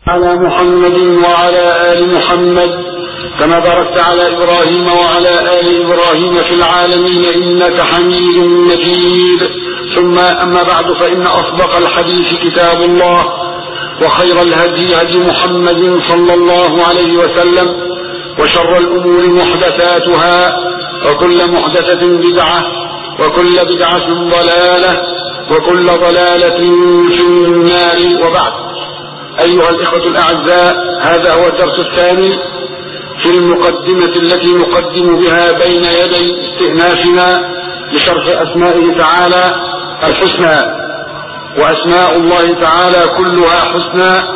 على محمد وعلى آل محمد كما باركت على إبراهيم وعلى آل إبراهيم في العالمين إنك حميد مجيد ثم أما بعد فإن أصدق الحديث كتاب الله وخير الهدي هدي محمد صلى الله عليه وسلم وشر الأمور محدثاتها وكل محدثة بدعة وكل بدعة ضلالة وكل ضلالة في النار وبعد أيها الإخوة الأعزاء هذا هو الدرس الثاني في المقدمة التي نقدم بها بين يدي استئنافنا لشرح أسمائه تعالى الحسنى وأسماء الله تعالى كلها حسنى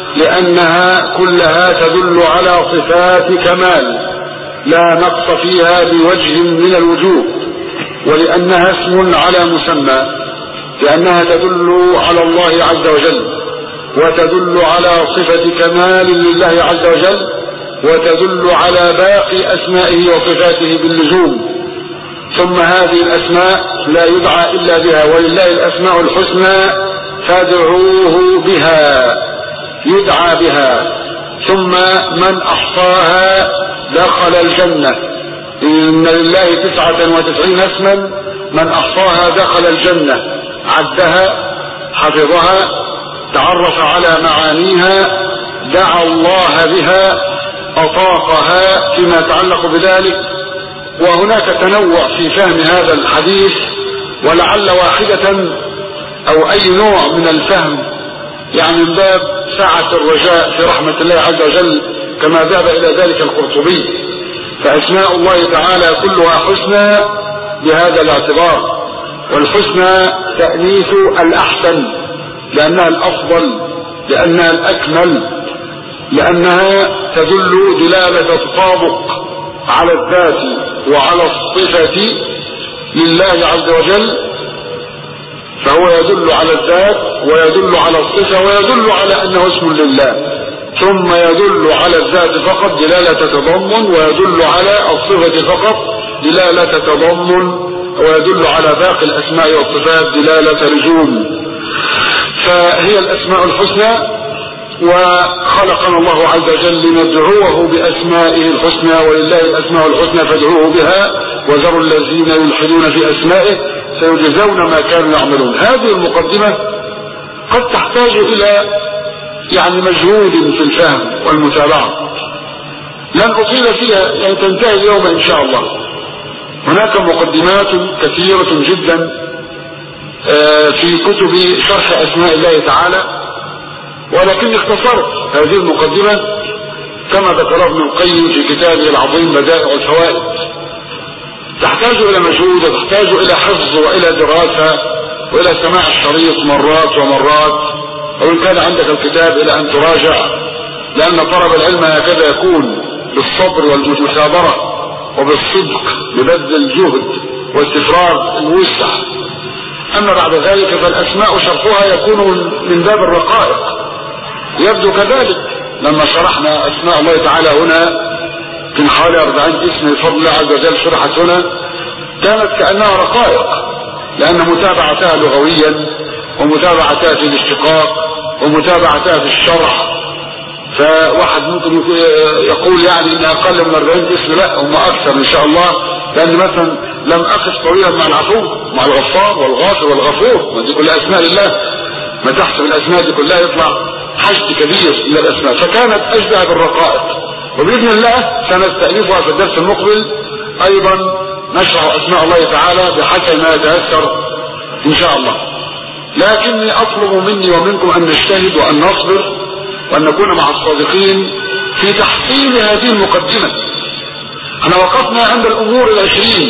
لأنها كلها تدل على صفات كمال لا نقص فيها بوجه من الوجوه ولأنها اسم على مسمى لأنها تدل على الله عز وجل وتدل على صفة كمال لله عز وجل وتدل على باقي أسمائه وصفاته باللزوم ثم هذه الأسماء لا يدعى إلا بها ولله الأسماء الحسنى فادعوه بها يدعى بها ثم من أحصاها دخل الجنة إن لله تسعة وتسعين اسما من أحصاها دخل الجنة عدها حفظها تعرف على معانيها دعا الله بها أطاقها فيما يتعلق بذلك وهناك تنوع في فهم هذا الحديث ولعل واحدة أو أي نوع من الفهم يعني من باب سعة الرجاء في رحمة الله عز وجل كما ذهب إلى ذلك القرطبي فأسماء الله تعالى كلها حسنى بهذا الاعتبار والحسنى تأنيث الأحسن لأنها الأفضل لأنها الأكمل لأنها تدل دلالة الطابق على الذات وعلى الصفة لله عز وجل فهو يدل على الذات ويدل على الصفة ويدل على أنه اسم لله ثم يدل على الذات فقط دلالة تضمن ويدل على الصفة فقط دلالة تضمن ويدل على باقي الأسماء والصفات دلالة لزوم فهي الأسماء الحسنى وخلقنا الله عز وجل لندعوه بأسمائه الحسنى ولله الأسماء الحسنى فادعوه بها وذروا الذين يلحدون في أسمائه سيجزون ما كانوا يعملون هذه المقدمة قد تحتاج إلى يعني مجهود في الفهم والمتابعة لن أطيل فيها يعني تنتهي اليوم إن شاء الله هناك مقدمات كثيرة جدا في كتب شرح أسماء الله تعالى ولكن اختصرت هذه المقدمة كما ذكر ابن القيم في كتابه العظيم بدائع الفوائد تحتاج إلى مجهود وتحتاج إلى حفظ وإلى دراسة وإلى سماع الشريط مرات ومرات أو إن كان عندك الكتاب إلى أن تراجع لأن طلب العلم هكذا يكون بالصبر والمثابرة وبالصدق ببذل الجهد واستفراغ الوسع أما بعد ذلك فالأسماء شرحها يكون من باب الرقائق يبدو كذلك لما شرحنا أسماء الله تعالى هنا من حوالي 40 اسم بفضل الله عز وجل شرحت هنا كانت كأنها رقائق لأن متابعتها لغويا ومتابعتها في الاشتقاق ومتابعتها في الشرح فواحد ممكن يقول يعني ان اقل من 40 اسم لا هم اكثر ان شاء الله لان مثلا لم اقف طويلا مع العفو مع الغفار والغافر والغفور ما دي كلها اسماء لله ما تحسب الاسماء دي كلها يطلع حشد كبير من الاسماء فكانت اشبه بالرقائق وباذن الله سنستأنفها في الدرس المقبل ايضا نشرح اسماء الله تعالى بحسب ما يتيسر ان شاء الله لكني اطلب مني ومنكم ان نجتهد وان نصبر وان نكون مع الصادقين في تحصيل هذه المقدمة احنا وقفنا عند الامور العشرين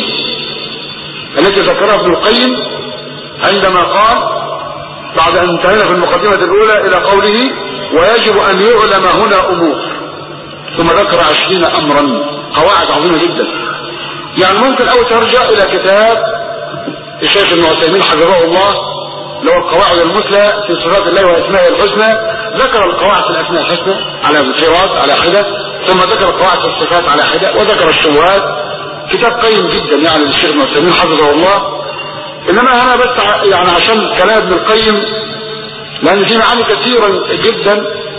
التي ذكرها ابن القيم عندما قال بعد ان انتهينا في المقدمة الاولى الى قوله ويجب ان يعلم هنا امور ثم ذكر عشرين امرا قواعد عظيمة جدا يعني ممكن او ترجع الى كتاب الشيخ ابن عثيمين حفظه الله اللي هو القواعد المثلى في صفات الله واسمائه الحسنى ذكر القواعد في الاسماء الحسنى على انفراد على حدة ثم ذكر القواعد في الصفات على حدة وذكر الشبهات كتاب قيم جدا يعني للشيخ ابن عثيمين حفظه الله انما انا بس يعني عشان كلام ابن القيم لان في معاني كثيرة جدا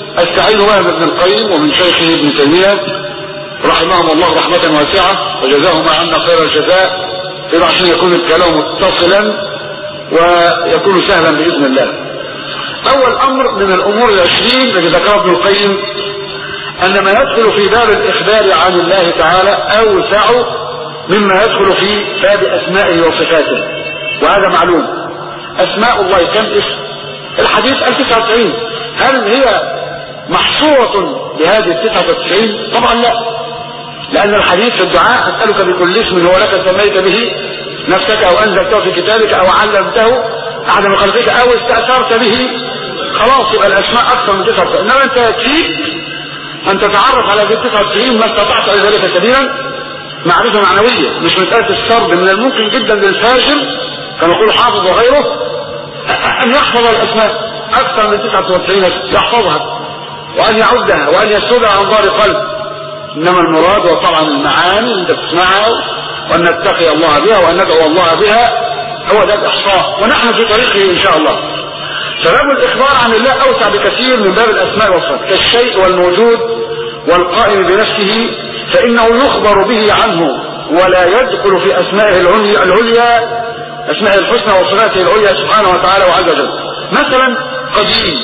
استعين بها من ابن القيم ومن شيخه ابن تيمية رحمهم الله رحمة واسعة وجزاهما عنا خير الجزاء كده عشان يكون الكلام متصلا ويكون سهلا بإذن الله أول أمر من الأمور العشرين التي ذكرها ابن القيم أن ما يدخل في باب الإخبار عن الله تعالى أوسع مما يدخل في باب أسمائه وصفاته وهذا معلوم أسماء الله كم اسم الحديث 1099 هل هي محصورة بهذه التسعة والتسعين طبعا لا لأن الحديث في الدعاء أسألك بكل اسم هو لك سميت به نفسك أو أنزلته في كتابك أو علمته أحد من خلقك أو استأثرت به خلاص يبقى الأسماء أكثر من 99 إنما أنت يكفيك أن تتعرف على هذه 99 ما استطعت على ذلك سبيلا معرفة معنوية مش مسألة السرد من الممكن جدا للفاجر كما يقول حافظ وغيره أن يحفظ الأسماء أكثر من 99 يحفظها وأن يعدها وأن يسردها عن ظهر قلب إنما المراد هو طبعا المعاني اللي تسمعها وأن نتقي الله بها وأن ندعو الله بها هو ده الإحصاء ونحن في طريقه إن شاء الله فباب الإخبار عن الله أوسع بكثير من باب الأسماء والصفات كالشيء والموجود والقائم بنفسه فإنه يخبر به عنه ولا يدخل في أسمائه العليا, العليا أسماء الحسنى وصفاته العليا سبحانه وتعالى وعز وجل مثلا قديم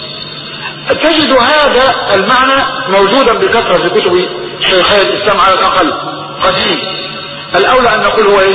تجد هذا المعنى موجودا بكثرة في كتب شيخي الإسلام على الأقل قديم الأولى أن نقول هو إيه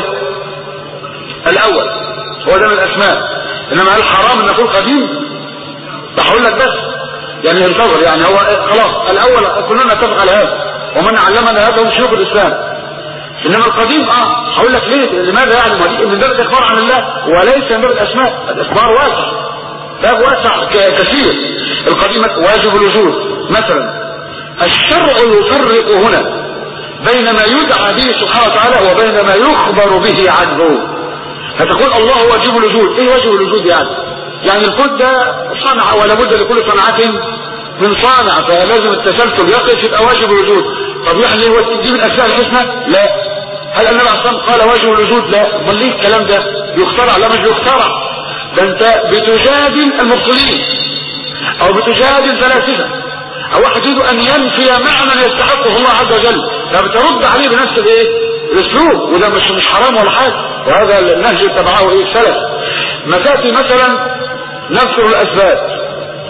الأول هو ده من الأسماء إنما هل حرام أن نقول قديم بقول لك بس يعني ينتظر يعني هو خلاص الأول كلنا نتفق على هذا ومن علمنا هذا هم شيوخ الإسلام إنما القديم اه هقول لك ليه لماذا يعني من باب الإخبار عن الله وليس من باب الأسماء الإخبار واسع باب واسع كثير القديم واجب الوجود مثلا الشرع يفرق هنا بين ما يدعى به سبحانه وتعالى وبين ما يخبر به عنه فتقول الله واجب الوجود ايه واجب الوجود يعني يعني الكون ده صنع ولا بد لكل صنعة من صانع فلازم التسلسل يقف يبقى واجب الوجود طب يعني هو دي من الاسماء الحسنى لا هل النبي عليه الصلاه قال واجب الوجود لا امال ليه الكلام ده يخترع لا مش يخترع ده انت بتجادل المبطلين او بتجادل الفلاسفه او واحد يريد ان ينفي معنى يستحقه الله عز وجل فبترد عليه بنفس الايه الاسلوب وده مش مش حرام ولا حاجه وهذا النهج اللي اتبعه ايه السلف ما تاتي مثلا نذكر الاسباب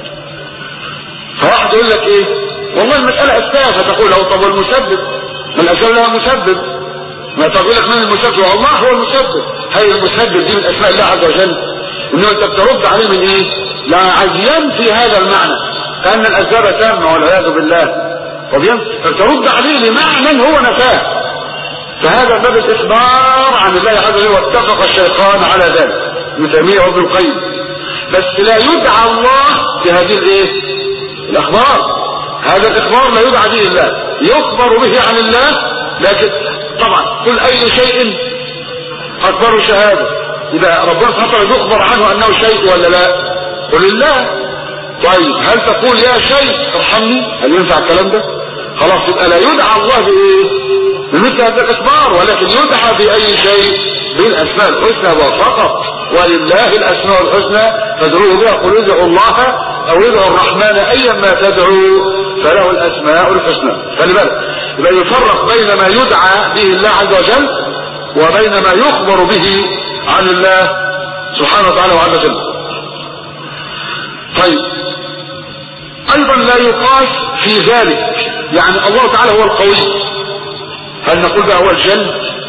فواحد يقول لك ايه والله المسألة اسباب فتقول له طب والمسبب ما الاسباب لها مسبب ما تقول لك من المسبب والله هو المسبب هي المسبب دي من اسماء الله عز وجل انه انت بترد عليه من ايه لا عايز ينفي هذا المعنى كان الاسباب تامه والعياذ بالله فترد عليه لمعنى هو نفاه فهذا باب الاخبار عن الله عز وجل واتفق الشيخان على ذلك ابن تيميه وابن القيم بس لا يدعى الله بهذه الايه الاخبار هذا الاخبار لا يدعى به الله يخبر به عن الله لكن طبعا كل اي شيء اكبر شهاده اذا ربنا سبحانه يخبر عنه انه شيء ولا لا قل الله طيب هل تقول يا شيء ارحمني هل ينفع الكلام ده خلاص يبقى لا يدعى الله بايه بمثل هذا الاخبار ولكن يدعى باي شيء بالاسماء الحسنى وفقط ولله الاسماء الحسنى فادعوه بها قل ادعوا الله او ادعوا الرحمن ايا ما تدعو فله الاسماء الحسنى خلي بالك يبقى يفرق بين ما يدعى به الله عز وجل وبين ما يخبر به عن الله سبحانه وتعالى وعز وجل طيب ايضا لا يقاس في ذلك يعني الله تعالى هو القوي هل نقول بقى هو الجلد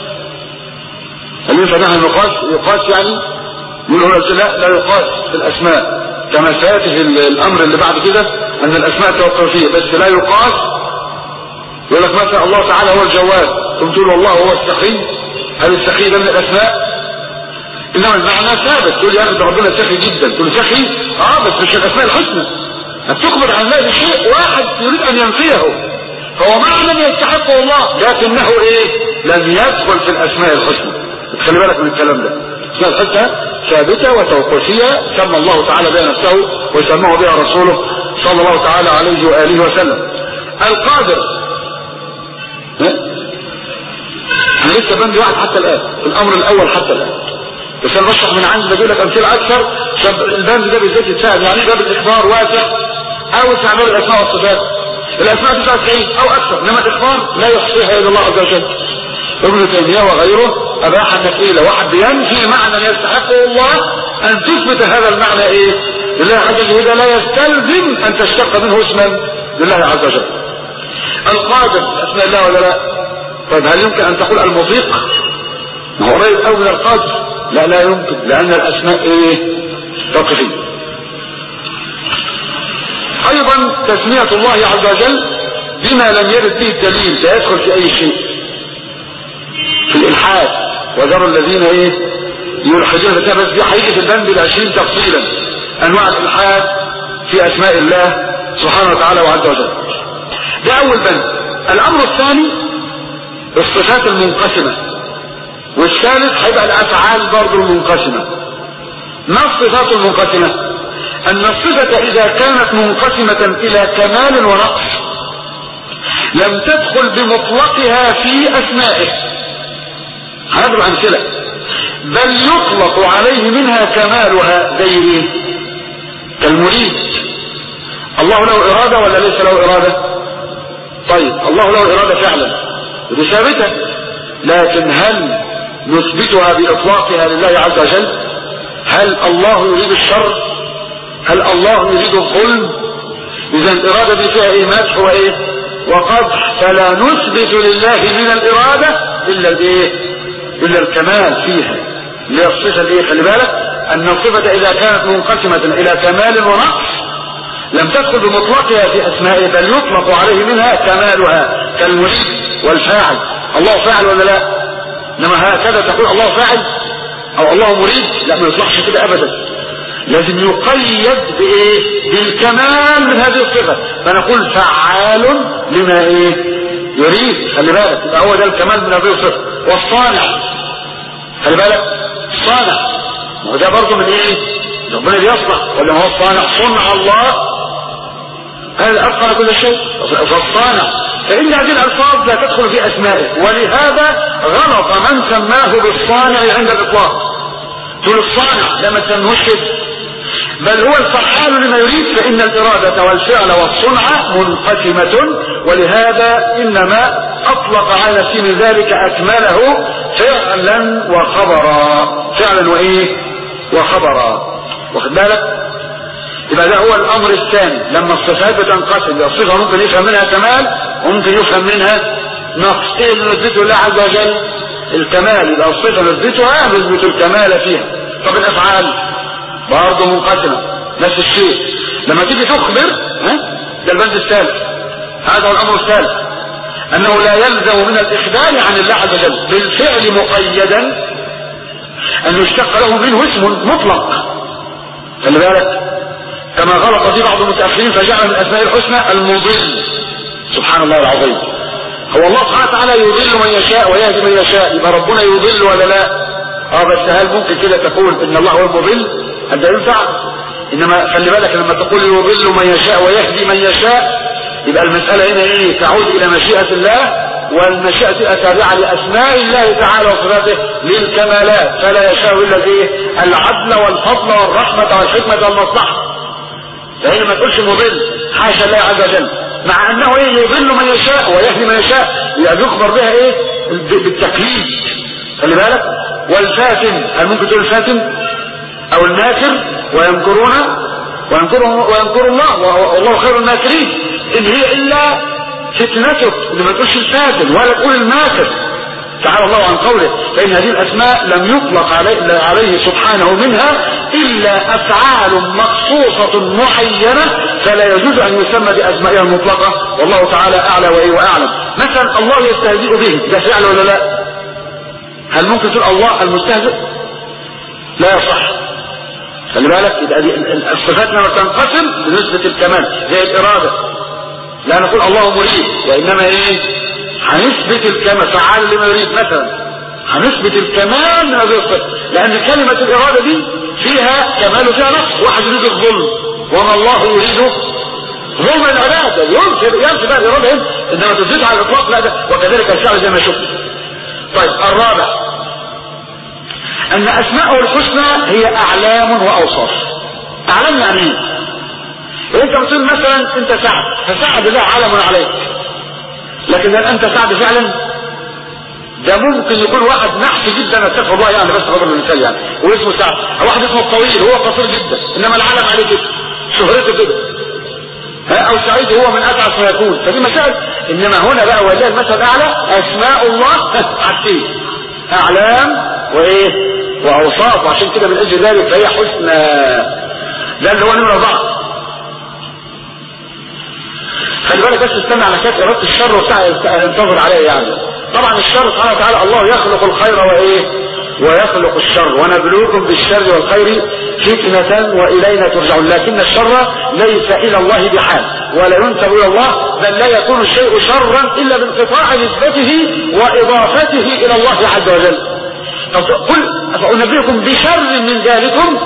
هل ينفع نحن نقاس يقاس يعني يقول لا لا يقاس في الاسماء كما سياتي في الامر اللي بعد كده ان الاسماء توقفيه بس لا يقاس يقول لك مثلا الله تعالى هو الجواد ثم تقول والله هو السخي هل السخي ده من الاسماء انما المعنى ثابت تقول يا اخي ده ربنا سخي جدا تقول سخي اه بس مش الاسماء الحسنى هتخبر عن هذا الشيء واحد يريد ان ينفيه فهو معنى يستحقه الله لكنه ايه لم يدخل في الاسماء الحسنى خلي بالك من الكلام ده اسماء الحسنى ثابتة وتوقيفية سمى الله تعالى بها نفسه وسماه بها رسوله صلى الله تعالى عليه وآله وسلم القادر احنا لسه بند واحد حتى الآن في الأمر الأول حتى الآن بس انا بشرح من عندي بجيب لك أمثلة أكثر البند ده بالذات يتساعد يعني باب الإخبار واسع او استعمال الاسماء والصفات الاسماء 99 او اكثر انما الاخبار لا يحصيها الا الله عز وجل ابن تيميه وغيره اباح انك ايه لو واحد بينفي معنى يستحقه الله ان تثبت هذا المعنى ايه لله عز وجل لا يستلزم ان تشتق منه اسما لله عز وجل القادر اسماء الله ولا لا طيب هل يمكن ان تقول المضيق ما هو قريب قوي من القادر لا لا يمكن لان الاسماء ايه توقيفيه ايضا تسمية الله عز وجل بما لم يرد به الدليل لا يدخل في اي شيء في الالحاد وذروا الذين ايه يلحدون في بس دي حقيقة البند العشرين تفصيلا انواع الالحاد في اسماء الله سبحانه وتعالى وعز وجل ده اول بند الامر الثاني الصفات المنقسمة والثالث هيبقى الافعال برضه المنقسمة ما الصفات المنقسمة ان الصفة اذا كانت منقسمة الى كمال ونقص لم تدخل بمطلقها في اسمائه هنضرب امثلة بل يطلق عليه منها كمالها زي ايه كالمريد الله له ارادة ولا ليس له ارادة طيب الله له ارادة فعلا ودي ثابتة لكن هل نثبتها باطلاقها لله عز وجل هل الله يريد الشر هل الله يريد الظلم اذا الاراده دي فيها ايه مدح وايه وقدح فلا نثبت لله من الاراده الا الايه الا الكمال فيها اللي هي الصفه الايه خلي بالك ان الصفه اذا كانت منقسمه الى كمال ونقص لم تدخل بمطلقها في اسمائه بل يطلق عليه منها كمالها كالمريد والفاعل الله فاعل ولا لا انما هكذا تقول الله فاعل او الله مريد لا ما يطلقش كده ابدا لازم يقيد بايه بالكمال من هذه الصفة فنقول فعال لما ايه يريد خلي بالك يبقى هو ده الكمال من هذه الصفة والصانع خلي بالك الصانع وده برضه من ايه ربنا بيصنع ولا هو الصانع صنع الله هذا اتقن كل شيء فالصانع فان هذه الالفاظ لا تدخل في اسمائه ولهذا غلط من سماه بالصانع عند الاطلاق تقول الصانع لما تسموش بل هو الفعال لما يريد فإن الإرادة والفعل والصنع منقسمة ولهذا إنما أطلق على نفسه من ذلك أكمله فعلا وخبرا فعلا وإيه وخبرا واخد بالك يبقى ده هو الأمر الثاني لما الصفات بتنقسم الصفة ممكن يفهم منها كمال وممكن يفهم منها نقص ايه اللي نثبته الله عز وجل الكمال يبقى الصفة نثبتها نثبت الكمال فيها طب الأفعال برضه منقسمة نفس الشيء لما تيجي تخبر ها ده البند الثالث هذا هو الامر الثالث انه لا يلزم من الاخبار عن الله عز وجل بالفعل مقيدا ان يشتق له منه اسم مطلق خلي بالك كما غلط في بعض المتاخرين فجعل من الاسماء الحسنى المضل سبحان الله العظيم هو الله سبحانه وتعالى يضل من يشاء ويهدي من يشاء يبقى ربنا يضل ولا لا اه بس هل ممكن كده تقول ان الله هو المضل هل ده ينفع انما خلي بالك لما تقول يضل من يشاء ويهدي من يشاء يبقى المسألة هنا ايه تعود الى مشيئة الله والمشيئة تابعة لاسماء الله تعالى وصفاته للكمالات فلا يشاء الا الايه العدل والفضل والرحمة والحكمة والمصلحة فهنا ما تقولش مضل حاشا الله عز وجل مع انه ايه يضل من يشاء ويهدي من يشاء يعني يخبر بها ايه بالتقييد خلي بالك والفاتن هل ممكن تقول الفاتن او الماكر ويمكرون ويمكر, ويمكر الله والله خير الماكرين ان هي الا فتنتك اللي ما تقولش الفاتن ولا تقول الماكر تعالى الله عن قوله فإن هذه الأسماء لم يطلق عليه, عليه سبحانه منها إلا أفعال مخصوصة معينة فلا يجوز أن يسمى بأسمائها المطلقة والله تعالى أعلى وإيه وأعلم مثلا الله يستهزئ به ده فعل ولا لا هل ممكن تقول الله المستهزئ لا يصح خلي بالك يبقى دي الصفات لما تنقسم بنسبة الكمال زي الإرادة لا نقول الله مريد وإنما إيه هنثبت الكمال فعال لما يريد مثلا هنثبت الكمال من هذه الصفة لأن كلمة الإرادة دي فيها كمال وفيها نقص واحد يريد الظلم وما الله يريده ظلم العبادة ينفي ينفي بقى الإرادة هنا إنما تثبت على الإطلاق لا ده وكذلك الفعل زي ما شفت طيب الرابع ان اسماءه الحسنى هي اعلام واوصاف اعلام يعني ايه وانت بتقول مثلا انت سعد فسعد الله علم عليك لكن هل انت سعد فعلا ده ممكن يكون واحد نحس جدا استغفر الله يعني بس بضرب المثال يعني واسمه سعد او واحد اسمه الطويل هو قصير جدا انما العلم عليه كده شهرته كده او سعيد هو من اتعس ما يكون فدي مسائل انما هنا بقى ولله المثل الاعلى اسماء الله حاجتين اعلام وايه واوصاف وعشان كده من اجل ذلك فهي حسنى ده اللي هو نمره اربعه خلي بالك بس استنى على شكل رد الشر وبتاع انتظر عليه يعني طبعا الشر سبحانه وتعالى الله يخلق الخير وايه ويخلق الشر ونبلوكم بالشر والخير فتنة وإلينا ترجعون لكن الشر ليس إلى الله بحال ولا ينسب إلى الله بل لا يكون الشيء شرا إلا بانقطاع نسبته وإضافته إلى الله عز وجل قل فأنبئكم بشر من ذلكم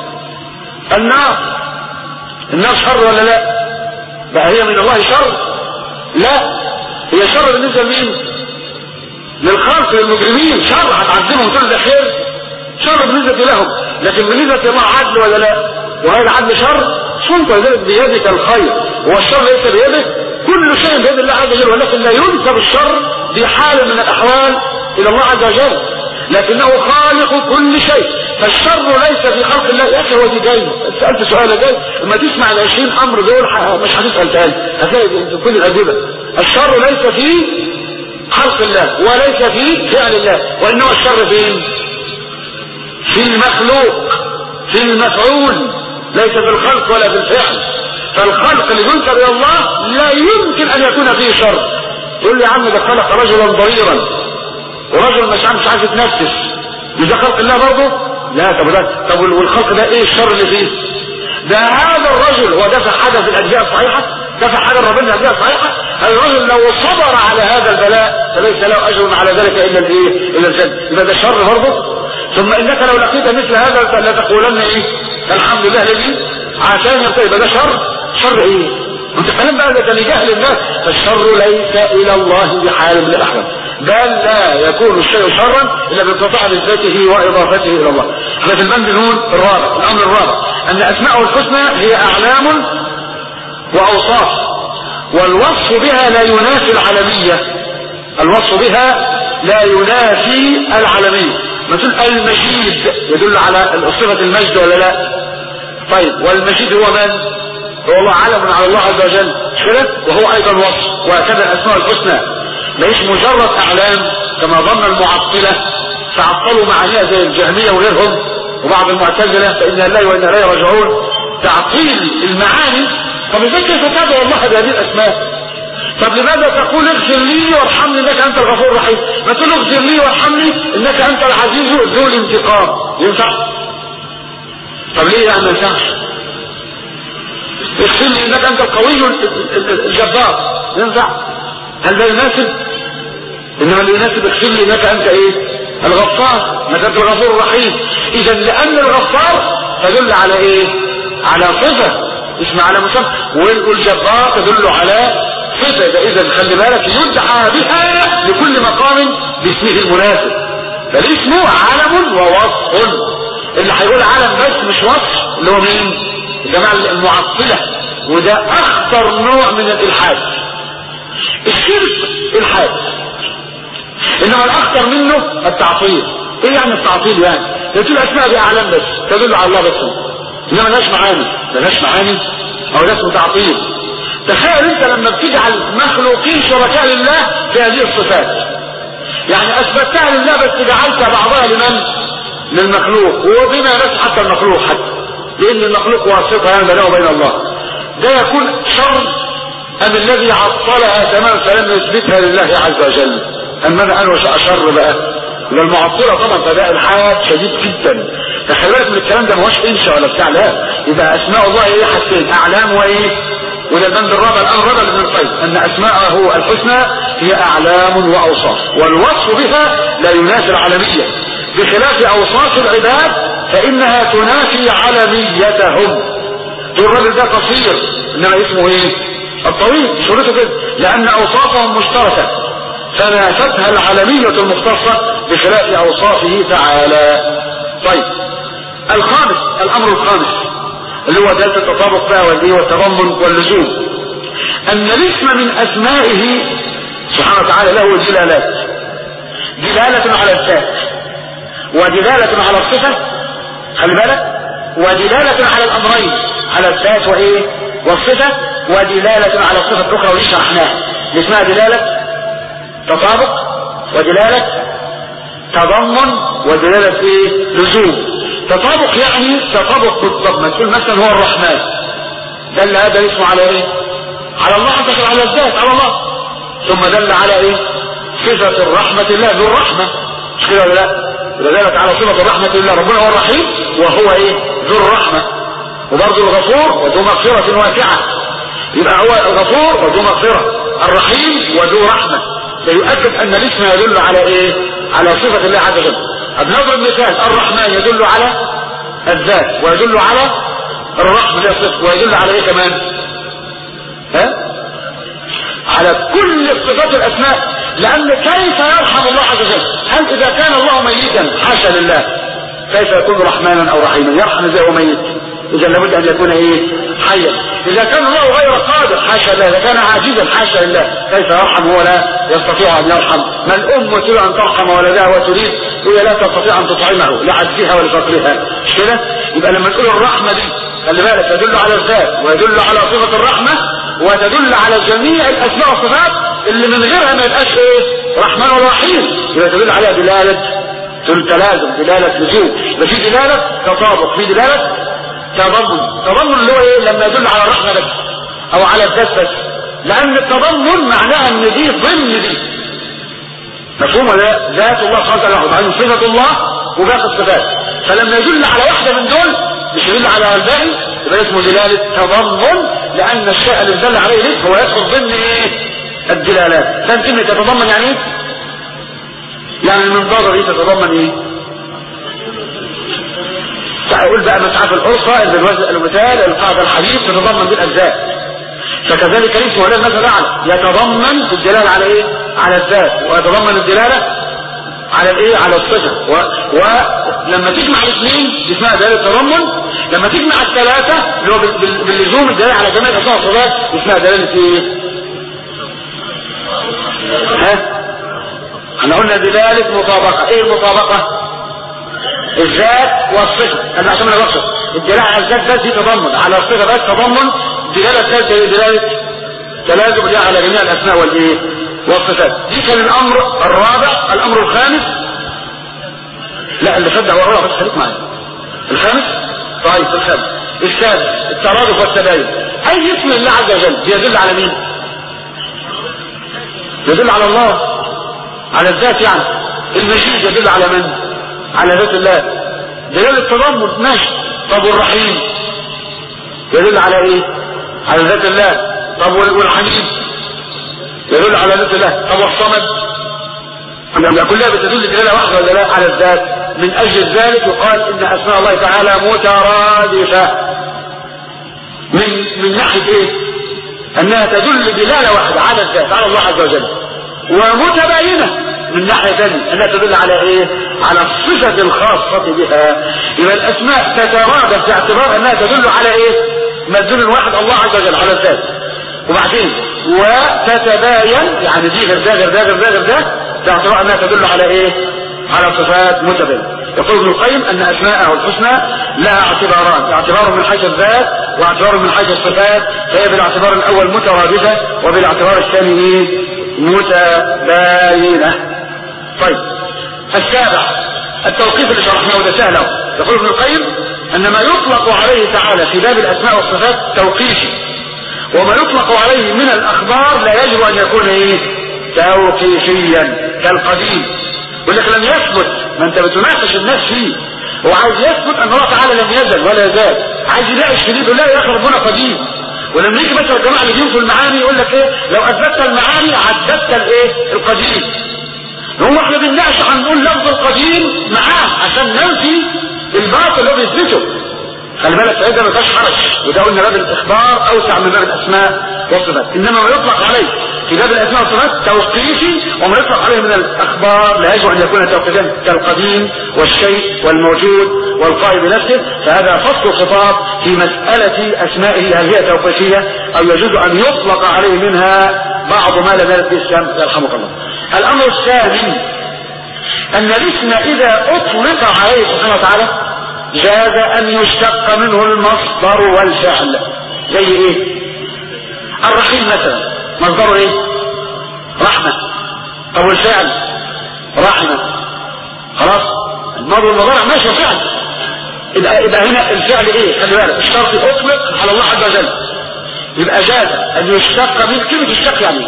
النار النار شر ولا لا بقى هي من الله شر لا هي شر بالنسبة لمين للخلق للمجرمين شر هتعذبهم تقول ده خير شر بالنسبة لهم لكن بالنسبة لله عدل ولا لا وهذا عدل شر سلطة ذلك بيدك الخير والشر ليس بيدك كل شيء بيد الله عز وجل ولكن لا ينسب الشر بحال من الأحوال إلى الله عز وجل لكنه خالق كل شيء فالشر ليس في خلق الله يا اخي هو دي جاي سالت سؤال جاي لما تسمع ال 20 امر دول مش هتسال تاني هتلاقي كل الاجوبه الشر ليس في خلق الله وليس في فعل الله وانما الشر فين في المخلوق في المفعول ليس في الخلق ولا في الفعل فالخلق اللي ينسب الى الله لا يمكن ان يكون فيه شر تقول لي يا عم ده خلق رجلا ضريرا ورجل مش عارف مش عارف يتنفس مش ده خلق الله برضه لا طب ده طب والخلق ده ايه الشر اللي فيه ده هذا الرجل هو دفع حاجه في الاجزاء الصحيحه دفع حاجه ربنا في الاجزاء الصحيحه الرجل لو صبر على هذا البلاء فليس له اجر على ذلك الا الايه الا الجنه يبقى ده شر برضه ثم انك لو لقيت مثل هذا فلا تقولن ايه الحمد لله الذي عشان يبقى ده شر شر ايه انت كلام بقى ده جهل الناس فالشر ليس الى الله بحال من الاحوال بل لا يكون الشيء شرا الا بانقطاع نسبته واضافته الى الله احنا في البند نقول الرابع الامر الرابع ان اسماءه الحسنى هي اعلام واوصاف والوصف بها لا ينافي العالمية الوصف بها لا ينافي العالمية مثل المجيد يدل على صفة المجد ولا لا طيب والمجيد هو من هو الله علم على الله عز وجل كده وهو ايضا وصف وهكذا الاسماء الحسنى ليس مجرد اعلام كما ظن المعطلة فعطلوا معانيها زي الجهمية وغيرهم وبعض المعتزلة فإن الله وإن إليه راجعون تعطيل المعاني طب ازاي كيف تدعو الله بهذه الاسماء طب لماذا تقول اغفر لي وارحمني انك انت الغفور الرحيم ما تقول اغفر لي وارحمني انك انت العزيز ذو الانتقام ينفع طب ليه يعني ما ينفعش اغفر لي انك انت القوي الجبار ينفع هل ده يناسب انما اللي يناسب اغفر لي انك انت ايه الغفار انك انت الغفور الرحيم اذا لان الغفار تدل على ايه على صفه اسم على مسمى والجبار تدل على صفة اذا خلي بالك يدعى بها لكل مقام باسمه المناسب فالاسم علم ووصف اللي هيقول علم بس مش وصف اللي هو مين الجماعة المعطلة وده اخطر نوع من الالحاد الشرك الحاد انما الاخطر منه التعطيل ايه يعني التعطيل يعني تقول اسماء دي اعلام بس تدل على الله بس انما ملهاش معاني ملهاش معاني او ده اسمه تعطيل تخيل انت لما بتجعل مخلوقين شركاء لله في هذه الصفات يعني اثبتها لله بس جعلت بعضها لمن للمخلوق وبما بس حتى المخلوق حتى لان المخلوق واسطه يعني بينه وبين الله ده يكون شر ام الذي عطلها تمام فلم يثبتها لله عز وجل اما انا انا اشر بقى المعطلة طبعا فده الحاد شديد جدا فخلي بالك من الكلام ده ما هوش انشاء ولا بتاع لا يبقى اسماء الله ايه حاجتين اعلام وايه وده البند الرابع الامر الرابع لابن القيم ان اسماءه الحسنى هي اعلام واوصاف والوصف بها لا ينافي العالمية بخلاف اوصاف العباد فانها تنافي علميتهم الراجل ده قصير انما اسمه ايه الطويل شروطه كده لان اوصافهم مشتركه فنافتها العالمية المختصة بخلاف اوصافه تعالى طيب الخامس الامر الخامس اللي هو دلالة التطابق بقى والتضمن واللزوم ان الاسم من اسمائه سبحانه وتعالى له دلالات دلالة على الذات ودلالة على الصفة خلي بالك ودلالة على الامرين على الذات وايه والصفة ودلالة على الصفة الاخرى ودي شرحناها اسمها دلالة تطابق ودلالة تضمن ودلالة ايه لزوم تطابق يعني تطابق بالضبط ما تقول مثلا هو الرحمن دل هذا اسمه على ايه على الله عز وجل على الذات على الله ثم دل على ايه صفة الرحمة الله ذو الرحمة مش كده ولا لا دلالت على صفة الرحمة لله ربنا هو الرحيم وهو ايه ذو الرحمة وبرضه الغفور وذو مغفرة واسعة يبقى هو الغفور وذو مغفرة الرحيم وذو رحمة ده يؤكد ان الاسم يدل على ايه على صفة الله عز وجل بنضرب مثال الرحمن يدل على الذات ويدل على الرحمة صفة ويدل على ايه كمان ها على كل صفات الاسماء لان كيف يرحم الله عز وجل هل اذا كان الله ميتا حاشا لله كيف يكون رحمانا او رحيما يرحم ازاي وميت اذا لابد ان يكون ايه حيا اذا كان الله غير قادر حاشا لله اذا كان عاجزا حاشا لله كيف يرحم هو لا يستطيع ان يرحم ما الام تريد ان ترحم ولدها وتريد هي لا تستطيع ان تطعمه لعجزها ولفقرها مش كده يبقى لما نقول الرحمه دي خلي بالك تدل على الذات ويدل على صفه الرحمه وتدل على جميع الاسماء والصفات اللي من غيرها ما يبقاش ايه رحمن ولا رحيم يبقى تدل عليها دلاله تلازم دلاله لزوم يبقى في دلاله تطابق في دلاله تضمن تضمن اللي هو ايه لما يدل على الرحمة بس او على الذات بس لان التضمن معناها ان دي ضمن دي مفهوم ولا ذات الله سبحانه وتعالى وبعدين صفة الله وباقي الصفات فلما يدل على واحدة من دول مش يدل على الباقي يبقى اسمه دلالة تضمن لان الشيء اللي دل عليه ليه هو يدخل ضمن ايه الدلالات فاهم كلمة تتضمن يعني ايه يعني المنظرة دي تتضمن ايه اقول بقى مسعى الأرصة الوزن المثال القاعدة الحديث تتضمن بالأجزاء فكذلك الاسم ولا المثل أعلى يتضمن الدلالة على ايه على الذات ويتضمن الدلالة على الايه على الصفة و... ولما تجمع الاثنين اسمها دلالة تضمن لما تجمع الثلاثة اللي هو بال... باللزوم الدلالة على جميع الاسماء والصفات اسمها دلالة ايه ها احنا قلنا دلالة مطابقة ايه المطابقة الذات والصفة انا عشان انا بقصد الدلالة على الذات بس دي تضمن على الصفة بس تضمن الدلالة الثالثة هي دلالة تلازم دي على جميع الاسماء والايه والصفات دي كان الامر الرابع الامر الخامس لا اللي فات ده هو الرابع بس خليك معايا الخامس طيب الخامس السادس الترادف والتباين اي اسم الله عز وجل بيدل على مين يدل على الله على الذات يعني المجيد يدل على من على ذات الله دلالة التضمن ماشي طب والرحيم يدل على ايه على ذات الله طب والحميد يدل على ذات الله طب والصمد لما كلها بتدل دلالة واحدة ولا لا على الذات من اجل ذلك يقال ان اسماء الله تعالى مترادفة من من ناحية ايه انها تدل دلالة واحدة على الذات على الله عز وجل ومتباينة من ناحية ثانية انها تدل على ايه على الصفة الخاصة بها يبقى الاسماء تترادف باعتبار انها تدل على ايه مدلول واحد الله عز وجل على الذات وبعدين وتتباين يعني دي غير ده غير ده غير ده غير ده باعتبار انها تدل على ايه على صفات متباينة يقول ابن القيم ان اسماءه الحسنى لها اعتباران اعتبار من حيث الذات واعتبار من حيث الصفات فهي بالاعتبار الاول مترادفة وبالاعتبار الثاني ايه متباينة طيب السابع التوقيف اللي شرحناه ده سهل يقول ابن القيم ان ما يطلق عليه تعالى في باب الاسماء والصفات توقيفي وما يطلق عليه من الاخبار لا يجب ان يكون ايه توقيفيا كالقديم يقول لك لم يثبت ما انت بتناقش الناس فيه هو عايز يثبت ان الله تعالى لم يزل ولا يزال عايز يناقش في دي يقول لا يا اخي ربنا قديم ولما يجي مثلا الجماعه اللي بينفوا المعاني يقول لك ايه لو اثبتت المعاني عددت الايه القديم هو احنا بنناقش هنقول لفظ القديم معاه عشان ننفي الباطل اللي هو بيثبته خلي بالك فإذا ما فيهاش حرج وده قلنا باب الإخبار أوسع من باب الأسماء والصفات إنما ما يطلق عليه في باب الاسماء والصفات توقيفي وما يطلق عليه من الاخبار لا يجب ان يكون توقيفيا كالقديم والشيء والموجود والقائم بنفسه فهذا فصل خطاب في مسألة اسمائه هل هي توقيفية او يجوز ان يطلق عليه منها بعض ما لم يرد به الاسلام يرحمك الله الامر الثاني ان الاسم اذا اطلق عليه سبحانه وتعالى جاز ان يشتق منه المصدر والفعل زي ايه الرحيم مثلا مصدره ايه رحمة طب والفعل رحمة خلاص الماضي والمضارع ماشي فعل يبقى يبقى هنا الفعل ايه خلي بالك الشرط اطلق على الله عز وجل يبقى جاز ان يشتق من كلمة الشق يعني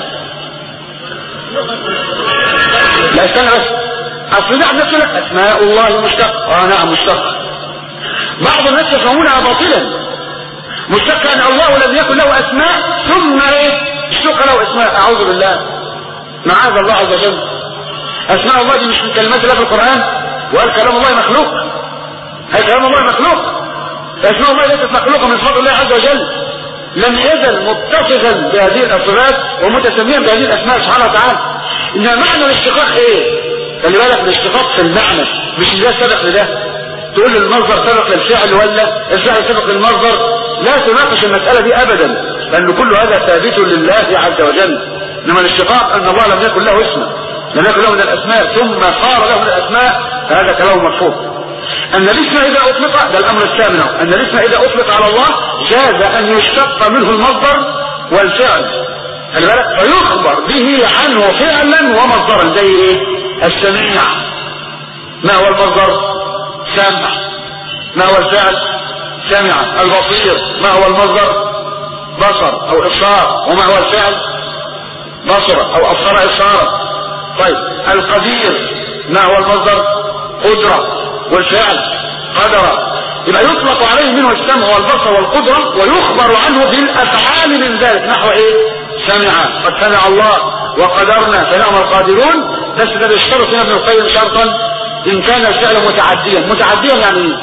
لا استنى بس اصل نعم نفسه لك اسماء الله مشتق اه نعم مشتق بعض الناس يفهمونها باطلا مشتق ان الله لم يكن له اسماء ثم ايه اشتق له اسماء اعوذ بالله معاذ الله عز وجل اسماء الله دي مش من كلمات الله في القرآن وقال كلام الله مخلوق هل كلام الله مخلوق اسماء الله ليست مخلوقة من فضل الله عز وجل لم يزل متصفا بهذه الصفات ومتسميا بهذه الاسماء سبحانه وتعالى انما معنى الاشتقاق ايه خلي بالك الاشتقاق في المعنى مش ده سبق لده تقول المصدر سبق للفعل ولا الفعل سبق للمصدر لا تناقش المسألة دي ابدا لان كل هذا ثابت لله عز وجل انما الاشتقاق ان الله لم يكن له اسم لم يكن له من الاسماء ثم صار له من الاسماء فهذا كلام مرفوض ان الاسم اذا اطلق ده الامر الثامن ان الاسم اذا اطلق على الله جاز ان يشتق منه المصدر والفعل خلي بالك فيخبر به عنه فعلا ومصدرا زي ايه السميع ما هو المصدر سمع ما هو الفعل سمع البصير ما هو المصدر بصر او ابصار وما هو الفعل بصر او ابصر ابصارا طيب القدير ما هو المصدر قدرة والفعل قدر يبقى يطلق عليه منه السمع والبصر والقدرة ويخبر عنه بالافعال من ذلك نحو ايه سمع قد سمع الله وقدرنا فنعم القادرون بس ده بيشترط هنا ابن القيم شرطا ان كان الفعل متعديا متعديا يعني ايه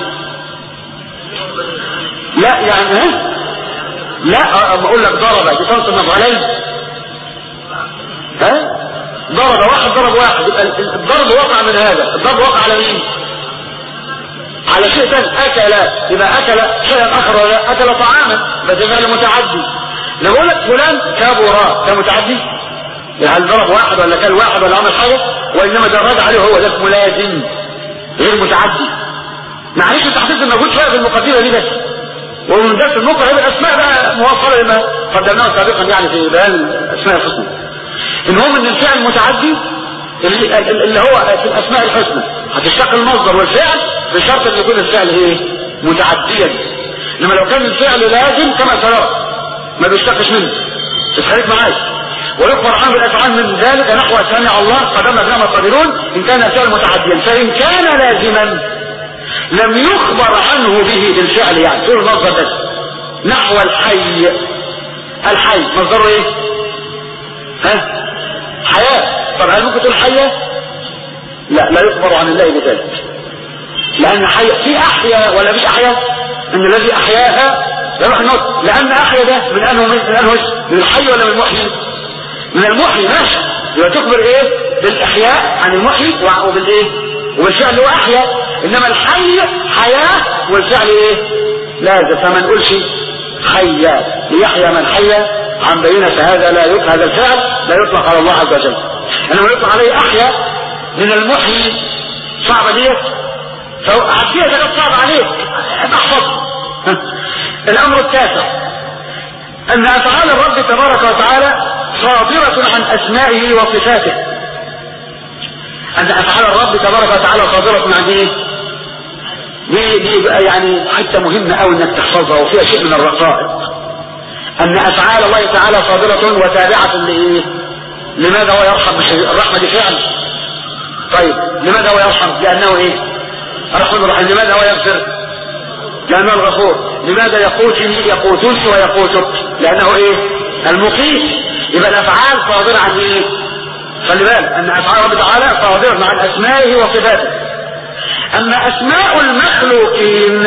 لا يعني ها لا اما اقول لك ضرب بتنصب عليه ها ضرب واحد ضرب واحد الضرب وقع من هذا الضرب وقع على مين على شيء ثاني اكل يبقى اكل شيئا اخر ولا اكل طعاما بس فعل متعدي لو اقول لك فلان كبر ده متعدي هل ضرب واحد ولا كل واحد ولا عمل حاجه وانما درج عليه هو ده اسمه لازم غير متعدي معلش التحديث الموجود شويه في المقدمه دي بس ومن درس النقطه هي الاسماء بقى موصله لما قدمناه سابقا يعني في بيان اسماء الحسنى المهم ان الفعل المتعدي اللي, اللي هو في الاسماء الحسنى هتشتق المصدر والفعل بشرط ان يكون الفعل ايه متعديا انما لو كان الفعل لازم كما سيرى ما بيشتقش منه مش خليك معايا ويخبر عنه الافعال من ذلك نحو سمع الله قدم نعم القادرون ان كان الفعل متعديا فان كان لازما لم يخبر عنه به بالفعل يعني تقول المصدر بس نحو الحي الحي مصدره ايه ها حياة طب هل ممكن تقول حية لا لا يخبر عن الله بذلك لان حي في احيا ولا مش احيا ان الذي احياها يروح النط لان احيا ده من انه من انه من الحي ولا من المحيي من المحيي ماشي يبقى تخبر ايه بالاحياء عن المحيي وبالايه وبالفعل هو احيا انما الحي حياة والفعل ايه لازم فما نقولش حيا ليحيى من حيا عن بينة هذا لا يطلق هذا الفعل لا يطلق على الله عز وجل انما يطلق عليه احيا من المحيي صعبة ديت فعديها ده صعب عليك احفظ الامر التاسع ان افعال الرب تبارك وتعالى صادرة عن اسمائه وصفاته ان افعال الرب تبارك وتعالى صادرة عن ايه دي دي بقى يعني حته مهمة قوي انك تحفظها وفيها شيء من الرقائق ان افعال الله تعالى صادرة وتابعة لايه لماذا هو يرحم الرحمة دي فعل طيب لماذا هو يرحم لانه ايه الرحمن الرحيم لماذا هو يغفر لانه الغفور لماذا يقوتني يقوتني ويقوتك لانه ايه المقيت يبقى الافعال صادرة عن ايه خلي بالك ان افعال رب تعالى صادرة عن اسمائه وصفاته اما اسماء المخلوقين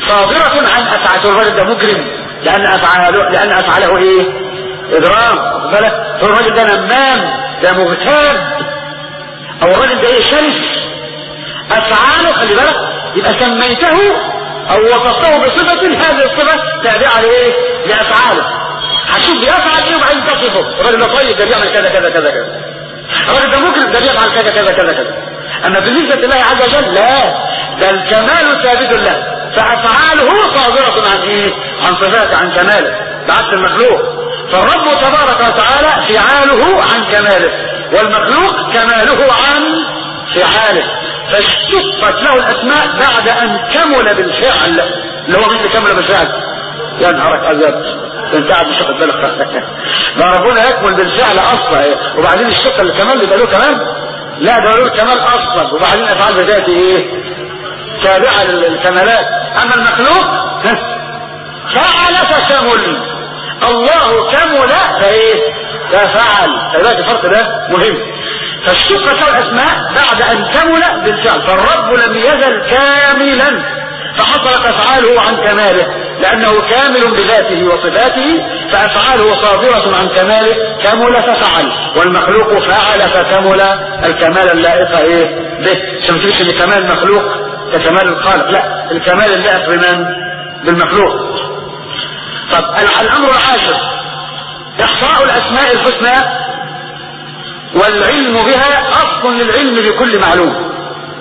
صادرة عن افعال الرجل ده مجرم لان افعاله لان افعاله ايه اجرام بالك هو الراجل ده نمام ده مغتاب او الراجل ده ايه شرس افعاله خلي بالك يبقى سميته او وصفته بصفة هذه الصفة تابعة لايه لافعاله هشوف بيفعل ايه وبعدين تصفه الراجل ده طيب ده بيعمل كذا كذا كذا كذا الراجل ده ممكن ده بيفعل كذا كذا كذا كذا اما بالنسبة لله عز وجل لا ده الكمال ثابت له فافعاله صادرة عن ايه عن صفاته عن كماله بعكس المخلوق فالرب تبارك وتعالى فعاله عن كماله والمخلوق كماله عن فعاله فاشتقت له الاسماء بعد ان كمل بالفعل اللي هو مين اللي كمل بالفعل يا نهارك ابيض انت قاعد مش واخد بالك ما ربنا يكمل بالفعل اصلا وبعدين الشق اللي كمال يبقى له كمان لا ده له كمال اصلا وبعدين افعال بذاته ايه تابعه للكمالات اما المخلوق فعل فكمل الله كمل فايه ففعل فبقى الفرق ده مهم فاشتقت له الاسماء بعد ان كمل بالفعل فالرب لم يزل كاملا فحصلت افعاله عن كماله لانه كامل بذاته وصفاته فافعاله صادرة عن كماله كمل ففعل والمخلوق فعل فكمل الكمال اللائق ايه به عشان ان كمال المخلوق ككمال الخالق لا الكمال اللائق بمن بالمخلوق طب الامر العاشر احصاء الاسماء الحسنى والعلم بها اصل للعلم بكل معلوم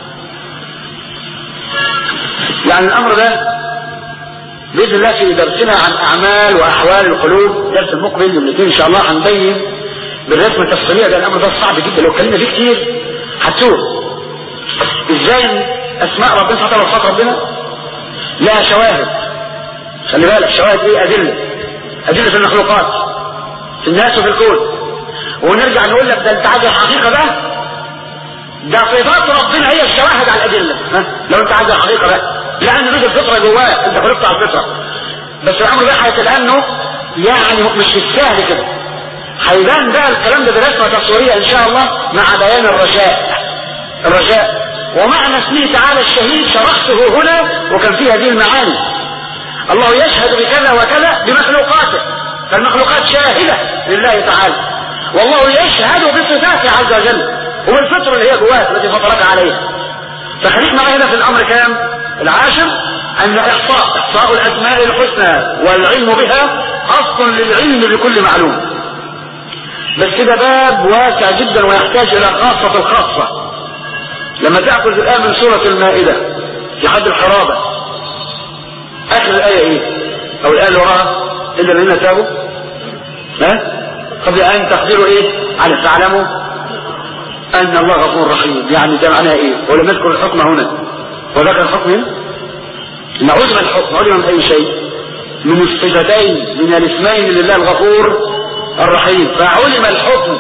يعني الامر ده باذن الله في درسنا عن اعمال واحوال القلوب درس المقبل يوم ان شاء الله هنبين بالرسمه التفصيليه ده الامر ده صعب جدا لو اتكلمنا فيه كتير هتوه ازاي اسماء ربنا سبحانه وتعالى ربنا لها شواهد خلي بالك شواهد ايه ادله ادله في المخلوقات في الناس وفي الكون ونرجع نقول لك ده انت عايز الحقيقه بقى ده صفات ربنا هي الشواهد على الادله ها لو انت عايز الحقيقه بقى لان له الفطره جواك انت خلقت على الفطره بس الامر ده هيتلانه يعني مش بالسهل كده هيبان بقى الكلام ده برسمه تصويريه ان شاء الله مع بيان الرجاء الرجاء ومعنى اسمه تعالى الشهيد شرحته هنا وكان فيه هذه المعاني الله يشهد بكذا وكذا بمخلوقاته فالمخلوقات شاهدة لله تعالى والله يشهد بصفاته عز وجل وبالفطر اللي هي جواك التي فطرك عليها فخليك معي هنا في الامر كام العاشر ان احصاء احصاء الاسماء الحسنى والعلم بها اصل للعلم بكل معلوم بس ده باب واسع جدا ويحتاج الى خاصة الخاصة لما تأخذ الآن من سورة المائدة في حد الحرابة آخر الآية إيه؟ أو الآية اللي وراها إلا الذين تابوا ها؟ قبل أن تقدروا إيه؟ على تعلموا أن الله غفور رحيم يعني ده معناه إيه؟ ولم يذكر الحكم هنا وذكر الحكم هنا إن علم الحكم علم من أي شيء من الصفتين من الاسمين لله الغفور الرحيم فعلم الحكم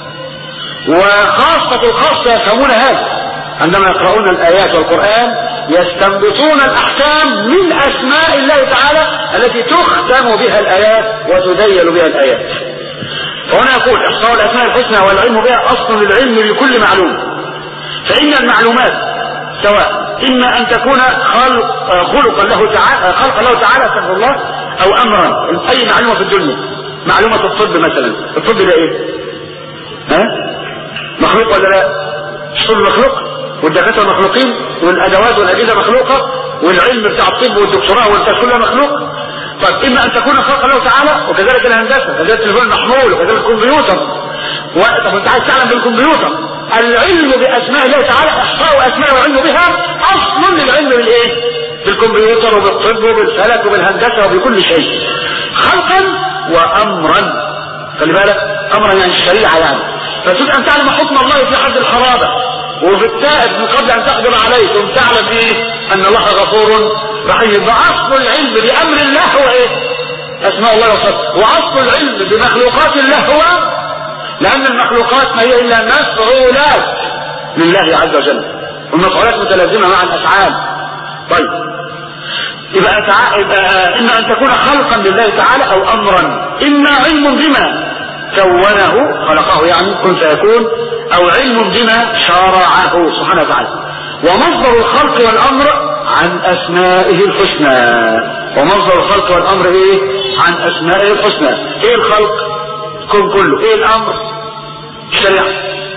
وخاصة الخاصة يفهمون هذا عندما يقرؤون الآيات والقرآن يستنبطون الأحكام من أسماء الله تعالى التي تختم بها الآيات وتدين بها الآيات وهنا يقول إحصاء الأسماء الحسنى والعلم بها أصل للعلم بكل معلوم فإن المعلومات سواء إما أن تكون خلق خلقا له تعالى خلقا له تعالى استغفر الله أو أمرا أي معلومة في الدنيا معلومة الطب مثلا الطب ده إيه؟ ها؟ مخلوق ولا لا؟ الطب مخلوق والدكاتره مخلوقين والادوات والاجهزه مخلوقه والعلم بتاع الطب والدكتوراه والبتاع كلها مخلوق طيب اما ان تكون خلق الله تعالى وكذلك الهندسه وكذلك التليفون المحمول وكذلك الكمبيوتر و... طب انت عايز تعلم بالكمبيوتر العلم باسماء الله تعالى احصاء اسماء والعلم بها اصل للعلم بالايه؟ بالكمبيوتر وبالطب وبالفلك وبالهندسه وبكل شيء خلقا وامرا خلي بالك امرا يعني الشريعه يعني فتريد ان تعلم حكم الله في حد الحرابه وفي التائب من قبل ان تقدم عليه ثم تعلم ايه ان الله غفور رحيم فاصل العلم بامر الله هو ايه اسماء الله وصفاته واصل العلم بمخلوقات الله هو لان المخلوقات ما هي الا مفعولات لله عز وجل والمفعولات متلازمه مع الافعال طيب يبقى, تع... يبقى اما ان تكون خلقا لله تعالى او امرا اما علم بما كونه خلقه يعني كن فيكون او علم بما شرعه سبحانه وتعالى ومصدر الخلق والامر عن اسمائه الحسنى ومصدر الخلق والامر ايه عن اسمائه الحسنى ايه الخلق الكون كله ايه الامر الشريعة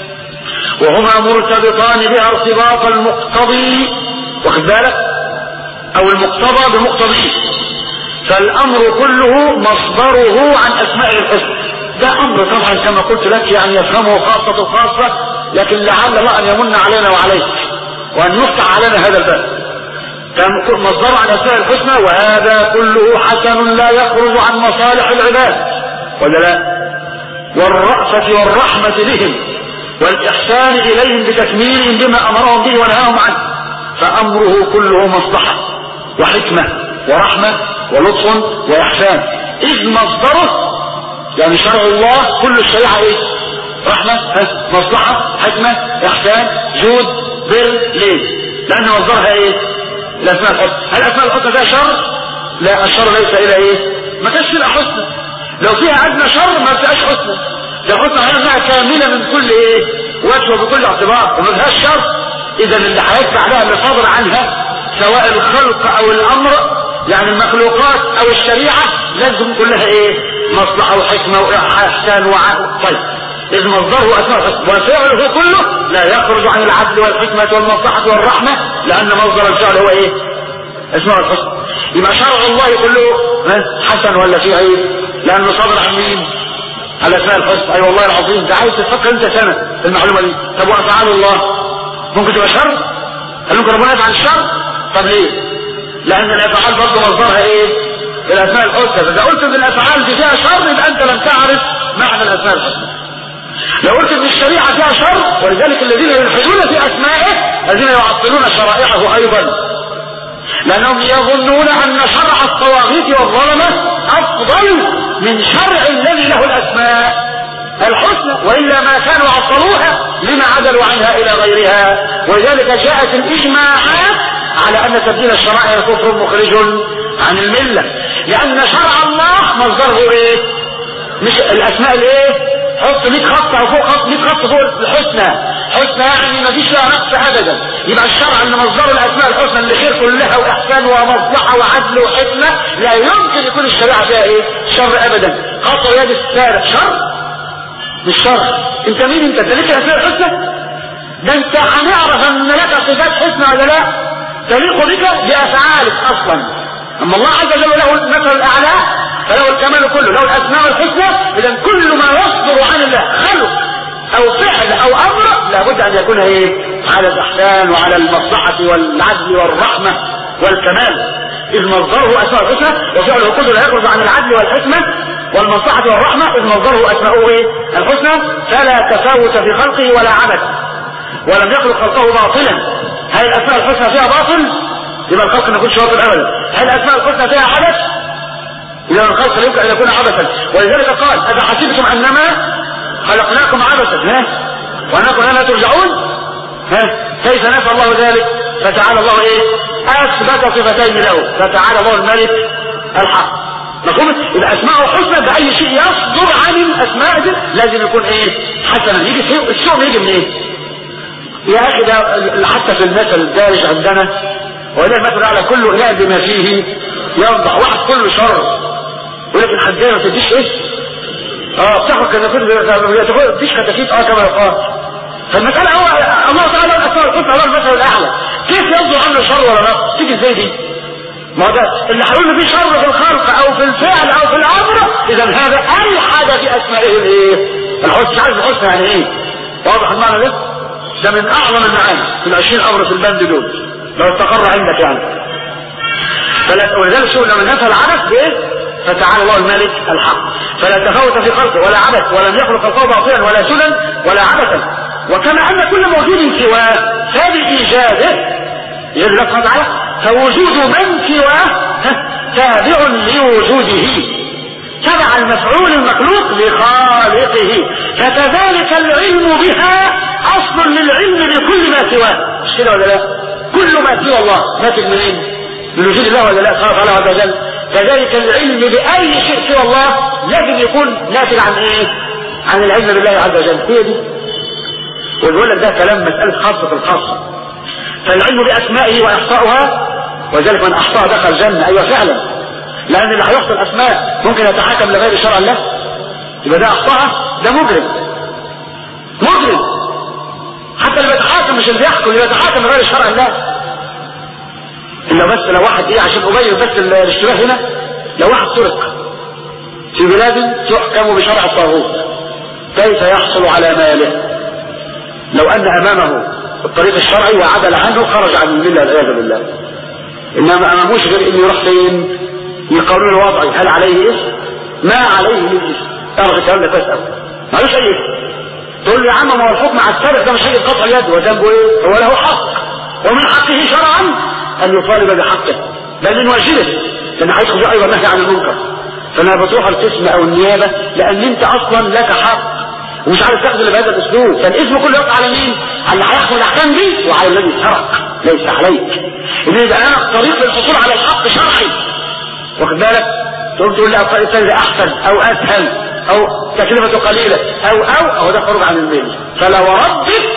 وهما مرتبطان بها ارتباط المقتضي واخد بالك او المقتضى بمقتضيه فالامر كله مصدره عن اسماء الحسنى ده امر طبعا كما قلت لك يعني يفهمه خاصة خاصة لكن لعل الله ان يمن علينا وعليك وان يفتح علينا هذا الباب كان مصدر عن اسماء الحسنى وهذا كله حسن لا يخرج عن مصالح العباد ولا لا والرأفة والرحمة بهم والإحسان إليهم بتكميلهم بما أمرهم به ونهاهم عنه فأمره كله مصلحة وحكمة ورحمة ولطف وإحسان إذ مصدره يعني شرع الله كل الشريعة إيه رحمة مصلحة حكمة إحسان جود بر ليه لأن مصدرها إيه الأسماء الحسنى هل الأسماء الحسنى ده شر لا الشر ليس إلى إيه ما كانش فيها حسنى لو فيها أدنى شر ما فيهاش حسنى ده حسنى انها كاملة من كل ايه وجه وبكل اعتبار وما فيهاش شر اذا اللي هيدفع لها اللي صادر عنها سواء الخلق او الامر يعني المخلوقات او الشريعة لازم كلها ايه مصلحة وحكمة واحسان وعقل طيب إذ مصدره أسماء الحسنى وفعله كله لا يخرج عن العدل والحكمة والمصلحة والرحمة لأن مصدر الفعل هو إيه؟ اسماء الحسنى يبقى شرع الله كله حسن ولا فيه عيب؟ لأنه صدر عن مين؟ على اسماء الحسنى اي أيوة والله العظيم انت عايز تفكر انت سنة في المعلومة دي طب وافعال الله ممكن تبقى شر هل ممكن ربنا يفعل الشر طب ليه لان الافعال برضه مصدرها ايه الاسماء الحسنى فاذا قلت ان الافعال دي فيها شر يبقى انت لم تعرف معنى الاسماء الحسنى لو قلت ان الشريعة فيها شر ولذلك الذين يلحدون في اسمائه الذين يعطلون شرائعه ايضا لانهم يظنون ان شرع الطواغيت والظلمة افضل من شرع الذي له الاسماء الحسنى والا ما كانوا عطلوها لما عدلوا عنها الى غيرها ولذلك جاءت الاجماعات على ان تبديل الشرائع كفر مخرج عن المله لان شرع الله مصدره ايه مش الاسماء الايه حط 100 خط او فوق خط 100 خط فوق الحسنى حسنى يعني ما فيش لها نقص ابدا يبقى الشرع اللي مصدره الاسماء الحسنى اللي خير كلها واحسان ومصلحه وعدل وحكمه لا يمكن يكون الشريعه فيها ايه شر ابدا قطع يد السارق شر مش شر انت مين انت انت ليك الاسماء الحسنى ده انت هنعرف ان لك صفات حسنى ولا لا تليق بك بافعالك اصلا اما الله عز وجل له المثل الاعلى فله الكمال كله له الاسماء الحسنى اذا كل ما يصدر عن الله خلق او فعل او امر لابد ان يكون ايه على الاحسان وعلى المصلحة والعدل والرحمة والكمال اذ مصدره اسماء الحسنى وفعله كله لا يخرج عن العدل والحكمة والمصلحة والرحمة اذ مصدره اسماءه ايه الحسنى فلا تفاوت في خلقه ولا عبث ولم يخلق خلقه باطلا هل الاسماء الحسنى فيها باطل يبقى الخلق ما يكونش باطل ابدا هل الاسماء الحسنى فيها عبث إذا الخلق لا يمكن أن يكون عبثا ولذلك قال أفحسبتم أنما خلقناكم عبثا ها وأنكم لا ترجعون ها كيف نفى الله ذلك فتعالى الله إيه أثبت صفتين له فتعالى الله الملك الحق مفهوم يبقى اسماءه حسنى بأي شيء يصدر عن الأسماء دي لازم يكون إيه حسنا يجي الشغل يجي من إيه يا أخي ده حتى في المثل الدارج عندنا وده المثل على كل إله بما فيه يوضح واحد كله شر ولكن حدين ما تديش ايه اه بتاخد كتاكيت تديش كتاكيت اه كما يقال فالمسألة هو الله تعالى الأسماء الحسنى الله المثل الأعلى كيف يصدر عنه شر ولا لا تيجي ازاي دي ما ده اللي هيقول في شر في الخلق او في الفعل او في الامر اذا هذا الحد في اسمائه الايه الحسن مش عارف الحسنى يعني ايه واضح المعنى ده ده من اعظم المعاني في العشرين امر في البند دول لو استقر عندك يعني فلا ولذلك شو لما نفى العبث بايه فتعالى الله الملك الحق فلا تفاوت في خلقه ولا عبث ولم يخلق خلقه باطلا ولا سدى ولا عبثا وكما ان كل موجود سواه فبإيجاده يقول لك تعالى فوجود من سواه تابع لوجوده تبع المفعول المخلوق لخالقه فكذلك العلم بها اصل للعلم بكل ما سواه مش كده ولا لا كل ما سوى الله ناتج منين من وجود الله ولا لا قال الله عز وجل كذلك العلم بأي شيء سوى الله لازم يكون ناتج عن ايه عن العلم بالله عز وجل هي دي ونقول لك ده كلام مسألة خاصة الخاصة فالعلم بأسمائه وإحصاؤها وذلك من أحصاها دخل الجنة أيوة فعلا لأن اللي هيحصي الأسماء ممكن يتحكم لغير شرع الله يبقى ده اخطاها ده مجرم مجرم حتى اللي بيتحاكم مش اللي بيحكم اللي بيتحاكم غير شرع الله الا بس لو واحد ايه عشان ابين بس الاشتباه هنا لو واحد سرق في بلاد تحكم بشرع الطاغوت كيف يحصل على ماله لو ان امامه الطريق الشرعي وعدل عنه خرج عن المله والعياذ بالله انما اماموش غير انه يروح فين القانون الوضعي هل عليه اسم ما عليه من اسم تعرف الكلام ده تسال مالوش اي اسم تقول لي يا عم ما هو الحكم على السابق ده مش هيجي قطع اليد وذنبه ايه هو له حق ومن حقه شرعا ان يطالب بحقه بل من واجبه لان هيدخل ايضا نهي عن المنكر فانا بتروح القسم او النيابه لان انت اصلا لك حق ومش عارف تاخذ بهذا الاسلوب فالاسم كله يقع على مين؟ على اللي هياخذ الاحكام دي وعلى الذي سرق ليس عليك اذا يبقى انا طريق للحصول على الحق شرعي واخد بالك؟ تقوم تقول لي الطريق ده احسن او اسهل او تكلفته قليله او او او ده خروج عن الميل فلا وربك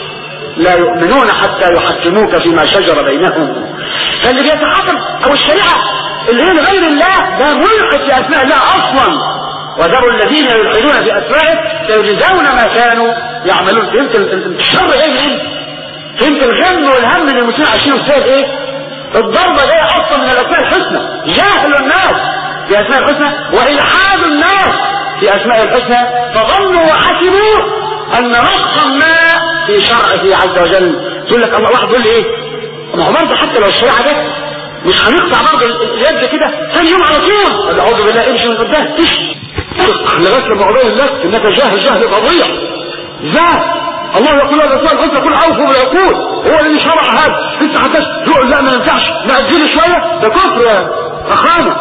لا يؤمنون حتى يحكموك فيما شجر بينهم فاللي بيتحكم او الشريعه اللي هي لغير الله ده ملحد في اسماء الله اصلا وذروا الذين يلحدون في اسمائه سيجزون ما كانوا يعملون فهمت الشر ايه من فهمت الغم والهم اللي المسلمين عايشين ازاي ايه الضربة جاية اصلا من الاسماء الحسنى جاهل الناس في اسماء الحسنى والحاد الناس في اسماء الحسنى فظنوا وحسبوا ان نقصا ما في شرعه عز وجل تقول لك الله واحد يقول لي ايه ما هو برضه حتى لو الشريعه ده مش هنقطع برضه اليد كده ثاني يوم على طول اعوذ بالله امشي من قدام تشي لغايه لما اقول الناس انك جاهل جهل فظيع جاهل الله يقول له الاسماء الحسنى كل اوفوا بالعقول هو اللي شرع هذا انت حتى تقول لا ما ينفعش نأجله شويه ده كفر يا اخانا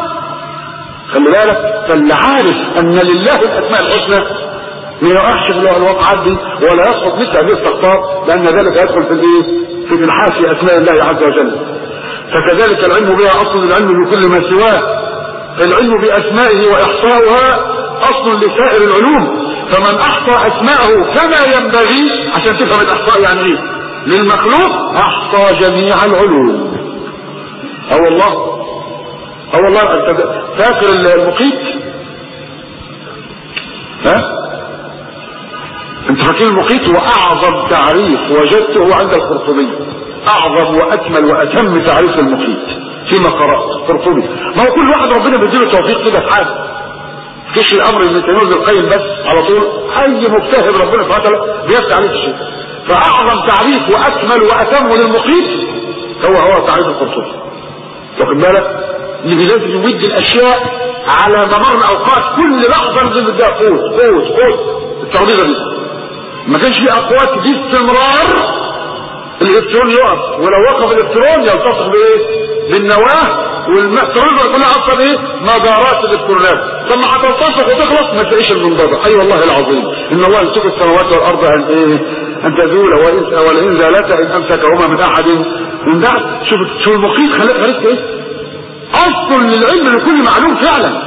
خلي بالك فاللي عارف ان لله الاسماء الحسنى ما يقعش في الواقعات دي ولا يسقط مثل هذه السقطات لان ذلك يدخل في الايه؟ في الالحاد في اسماء الله عز وجل فكذلك العلم بها اصل العلم بكل ما سواه فالعلم باسمائه واحصاؤها اصل لسائر العلوم فمن احصى اسماءه كما ينبغي عشان تفهم الاحصاء يعني ايه للمخلوق احصى جميع العلوم او والله او والله انت فاكر المقيت ها انت فاكر المقيت هو اعظم تعريف وجدته عند القرطبي اعظم واكمل واتم تعريف المقيت فيما قرأت قرطبي ما هو كل واحد ربنا بيديله توفيق كده في حاجه فيش الامر ابن تيميه ابن القيم بس على طول اي مجتهد ربنا سبحانه وتعالى بيفتح عليه الشيء فاعظم تعريف واكمل واتم للمقيت هو هو تعريف القرطبي واخد بالك اللي لازم يمد الاشياء على ممر اوقات كل لحظه لازم بدها قوت قوت قوت الترابيزه دي ما كانش في اقوات دي استمرار الالكترون يقف ولو وقف الالكترون يلتصق بايه بالنواه والترانزر كلها اصلا ايه مدارات الالكترونات ثم هتلتصق وتخلص ما تلاقيش المنضده اي والله العظيم ان الله يمسك السماوات والارض ان ايه ان تزول ولئن زالتا ان امسكهما من احد من بعد شوف شوف المقيت خليك خليك ايه اصل للعلم لكل معلوم فعلا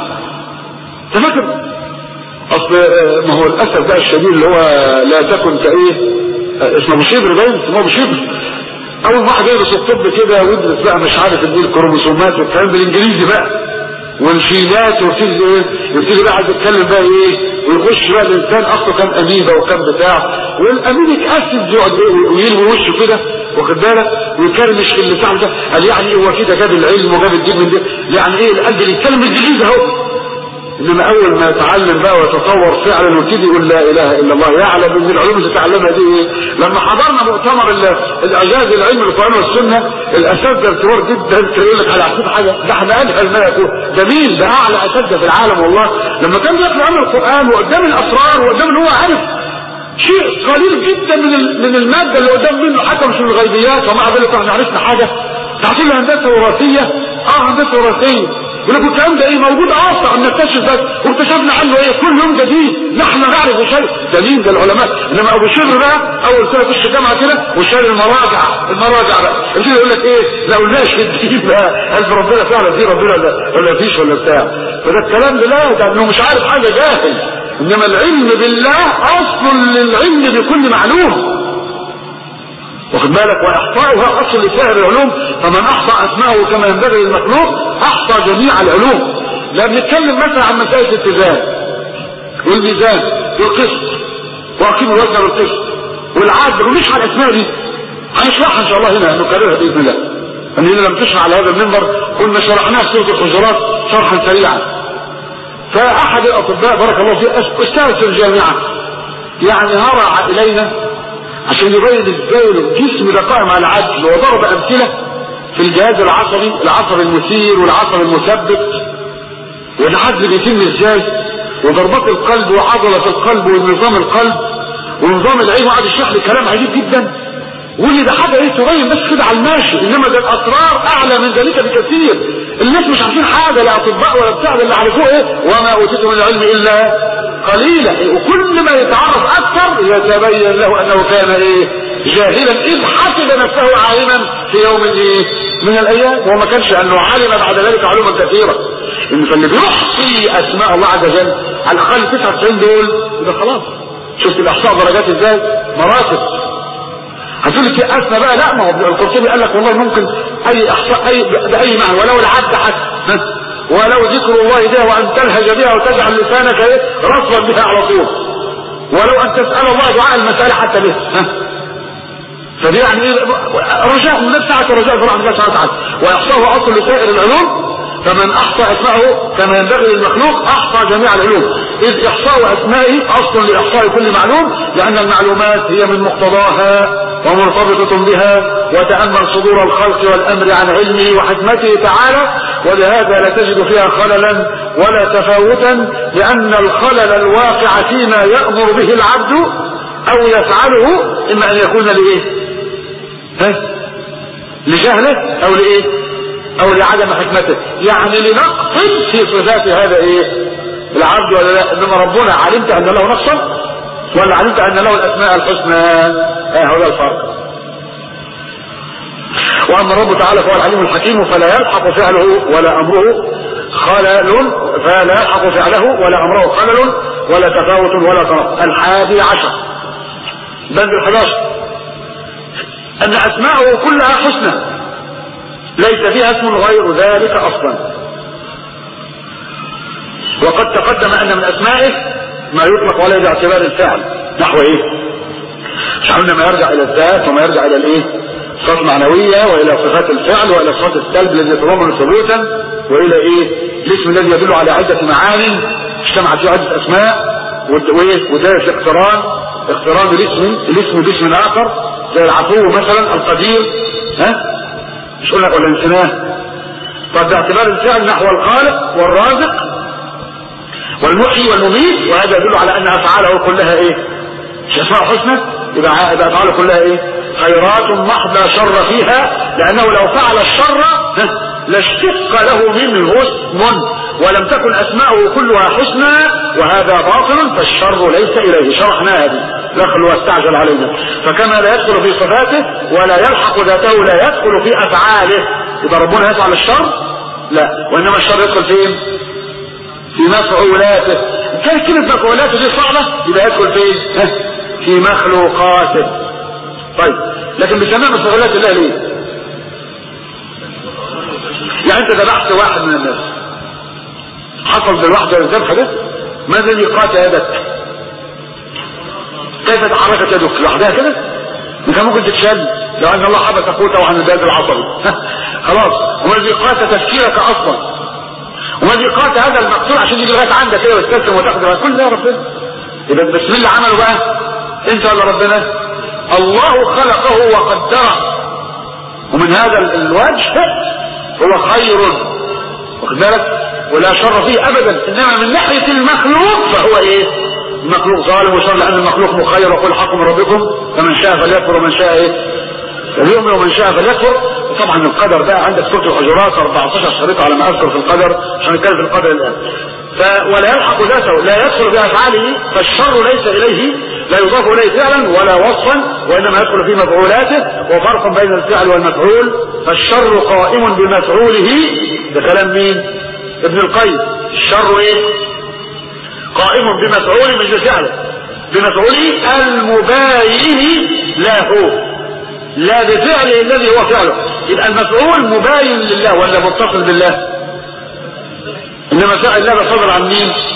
تفكر اصل ما هو الاسد بقى الشديد اللي هو لا تكن كايه اسمه بشبر باين اسمه بشبر اول واحد يدرس الطب كده ويدرس بقى مش عارف ايه الكروموسومات والكلام بالانجليزي بقى والجينات ويبتدي ايه يبتدي بقى عايز يتكلم بقى ايه ويخش بقى الانسان اصله كان اميبا وكان بتاع والامين يتاسد يقعد ايه ويلوي وشه كده واخد بالك ويكرمش في اللسان ده قال يعني هو كده جاب العلم وجاب الدين من ده يعني ايه القلب اللي يتكلم بالانجليزي اهو انما اول ما يتعلم بقى ويتصور فعلا ويبتدي يقول لا اله الا الله يعلم ان العلوم اللي تعلمها دي ايه لما حضرنا مؤتمر الاعجاز العلمي للقران والسنه الاساتذه الكبار جدا كان يقول لك على حسب حاجه ده احنا انهل ما يكون ده مين ده اعلى اساتذه في العالم والله لما كان بيقرا عن القران وقدام الاسرار وقدام اللي هو عارف شيء قليل جدا من من الماده اللي قدام منه حتى مش من الغيبيات ومع ذلك احنا عرفنا حاجه تعطيل هندسه وراثيه اه هندسه وراثيه يقول لك الكلام ده ايه موجود اه عم نكتشف بس واكتشفنا عنه ايه كل يوم جديد نحن نعرف شيء دليل ده العلماء انما ابو شر بقى اول سنه يخش الجامعه كده وشال المراجع المراجع بقى يبتدي يقول لك ايه لا قلناش الدين بقى قلب ربنا فعلا في ربنا ولا ولا فيش ولا بتاع فده الكلام ده لا ده انه مش عارف حاجه جاهل انما العلم بالله اصل للعلم بكل معلوم واخد بالك واحصاؤها اصل لسائر العلوم فمن احصى اسماءه كما ينبغي للمخلوق احصى جميع العلوم لا بنتكلم مثلا عن مسائل الاتزان والميزان والقسط واقيم الوزن والقسط والعدل ومش على الاسماء دي هنشرحها ان شاء الله هنا نكررها باذن الله اننا لم تشرح على هذا المنبر كنا شرحناها في سوره الحجرات شرحا سريعا فاحد الاطباء بارك الله فيه استاذ في الجامعه يعني هرع الينا عشان يبين ازاي الجسم ده قائم على العدل وضرب امثله في الجهاز العصبي العصب المثير والعصب المثبت والعدل بيتم ازاي وضربات القلب وعضلة القلب ونظام القلب ونظام العين وقعد يشرح لي كلام عجيب جدا واللي ده حاجه ايه تبين بس كده على الماشي انما ده الاسرار اعلى من ذلك بكثير الناس مش عارفين حاجه لا اطباء ولا بتاع اللي عرفوه ايه وما اوتيتم من العلم الا قليلا وكل ما يتعرف اكثر يتبين له انه كان ايه جاهلا اذ حسب نفسه عالما في يوم ايه من الايام وما كانش انه علم بعد ذلك علوما كثيره ان فاللي بيحصي اسماء الله عز وجل على الاقل 99 دول يبقى خلاص شفت الاحصاء درجات ازاي مراتب هتقول لك اسمى بقى لا ما هو القرطبي قال لك والله ممكن اي احصاء اي باي معنى ولو العد حتى ولو ذكر الله بها وان تلهج بها وتجعل لسانك ايه رصبا بها على طول ولو ان تسال الله دعاء المساله حتى به فدي يعني ايه رجاء من نفس ساعه رجاء في رحمه الله سبحانه وتعالى واحصاه اصل لسائر العلوم فمن احصى اسماءه كما ينبغي للمخلوق احصى جميع العلوم اذ احصاء اسمائه اصل لاحصاء كل معلوم لان المعلومات هي من مقتضاها ومرتبطة بها وتأمل صدور الخلق والأمر عن علمه وحكمته تعالى ولهذا لا تجد فيها خللا ولا تفاوتا لأن الخلل الواقع فيما يأمر به العبد أو يفعله إما أن يكون لإيه؟ ها؟ لجهله أو لإيه؟ او لعدم حكمته يعني لنقص في صفات هذا ايه العبد ولا لا انما ربنا علمت ان له نقصا ولا علمت ان له الاسماء الحسنى اه هو الفرق واما الرب تعالى فهو العليم الحكيم فلا يلحق فعله ولا امره خلل فلا يلحق فعله ولا امره خلل ولا تفاوت ولا تنقص الحادي عشر بند الحداشر ان اسماءه كلها حسنى ليس فيها اسم غير ذلك اصلا وقد تقدم ان من اسمائه ما يطلق عليه باعتبار الفعل نحو ايه مش عملنا ما يرجع الى الذات وما يرجع الى الايه صفات معنوية والى صفات الفعل والى صفات السلب الذي يتضمن ثبوتا والى ايه الاسم الذي يدل على عدة معان اجتمعت فيه عدة اسماء وذلك اقتران اقتران الاسم الاسم باسم اخر زي العفو مثلا القدير ها مش اقول لك ولا انسناه طب باعتبار الفعل نحو الخالق والرازق والمحيي والمميت وهذا يدل على ان افعاله كلها ايه مش اسماء حسنى يبقى يبقى افعاله كلها ايه خيرات محض لا شر فيها لانه لو فعل الشر لاشتق له منه اسم ولم تكن اسماؤه كلها حسنى وهذا باطل فالشر ليس اليه شرحنا هذه دخل واستعجل علينا فكما لا يدخل في صفاته ولا يلحق ذاته لا يدخل في افعاله يبقى ربنا يفعل الشر لا وانما الشر يدخل فين في مفعولاته كان كلمة مفعولاته دي صعبة يبقى يدخل فين في مخلوقاته طيب لكن بيسميها مفعولات الله ليه يعني انت ذبحت واحد من الناس حصل بالواحدة الذبح ده ماذا يقات يدك كيف تحركت يدك لوحدها كده انت ممكن تتشل لو ان الله حبس قوته عن الجهاز العصبي خلاص والذي قات تفكيرك اصلا والذي قات هذا المقتول عشان يجي لغايه عندك كده ويستسلم وتاخذ كل ده ربنا يبقى بسم الله عمله بقى انت ولا ربنا الله خلقه وقدره ومن هذا الوجه هو خير واخد بالك ولا شر فيه ابدا انما من ناحيه المخلوق فهو ايه المخلوق ظالم وشر لان المخلوق مخير وقل حق من ربكم فمن شاء فليكفر ومن شاء ايه فليؤمن ومن شاء فليكفر وطبعا القدر بقى عندك سوره الحجرات 14 شريط على ما اذكر في القدر عشان نتكلم في القدر الان ف ولا يلحق ذاته لا يدخل بافعاله فالشر ليس اليه لا يضاف اليه فعلا ولا وصفا وانما يدخل في مفعولاته وفرق بين الفعل والمفعول فالشر قائم بمفعوله بكلام مين ابن القيم الشر ايه قائم بمفعول مش بفعله بمفعوله المباين له لا بفعله الذي هو فعله يبقى المفعول مباين لله ولا متصل بالله انما فعل الله صدر عن مين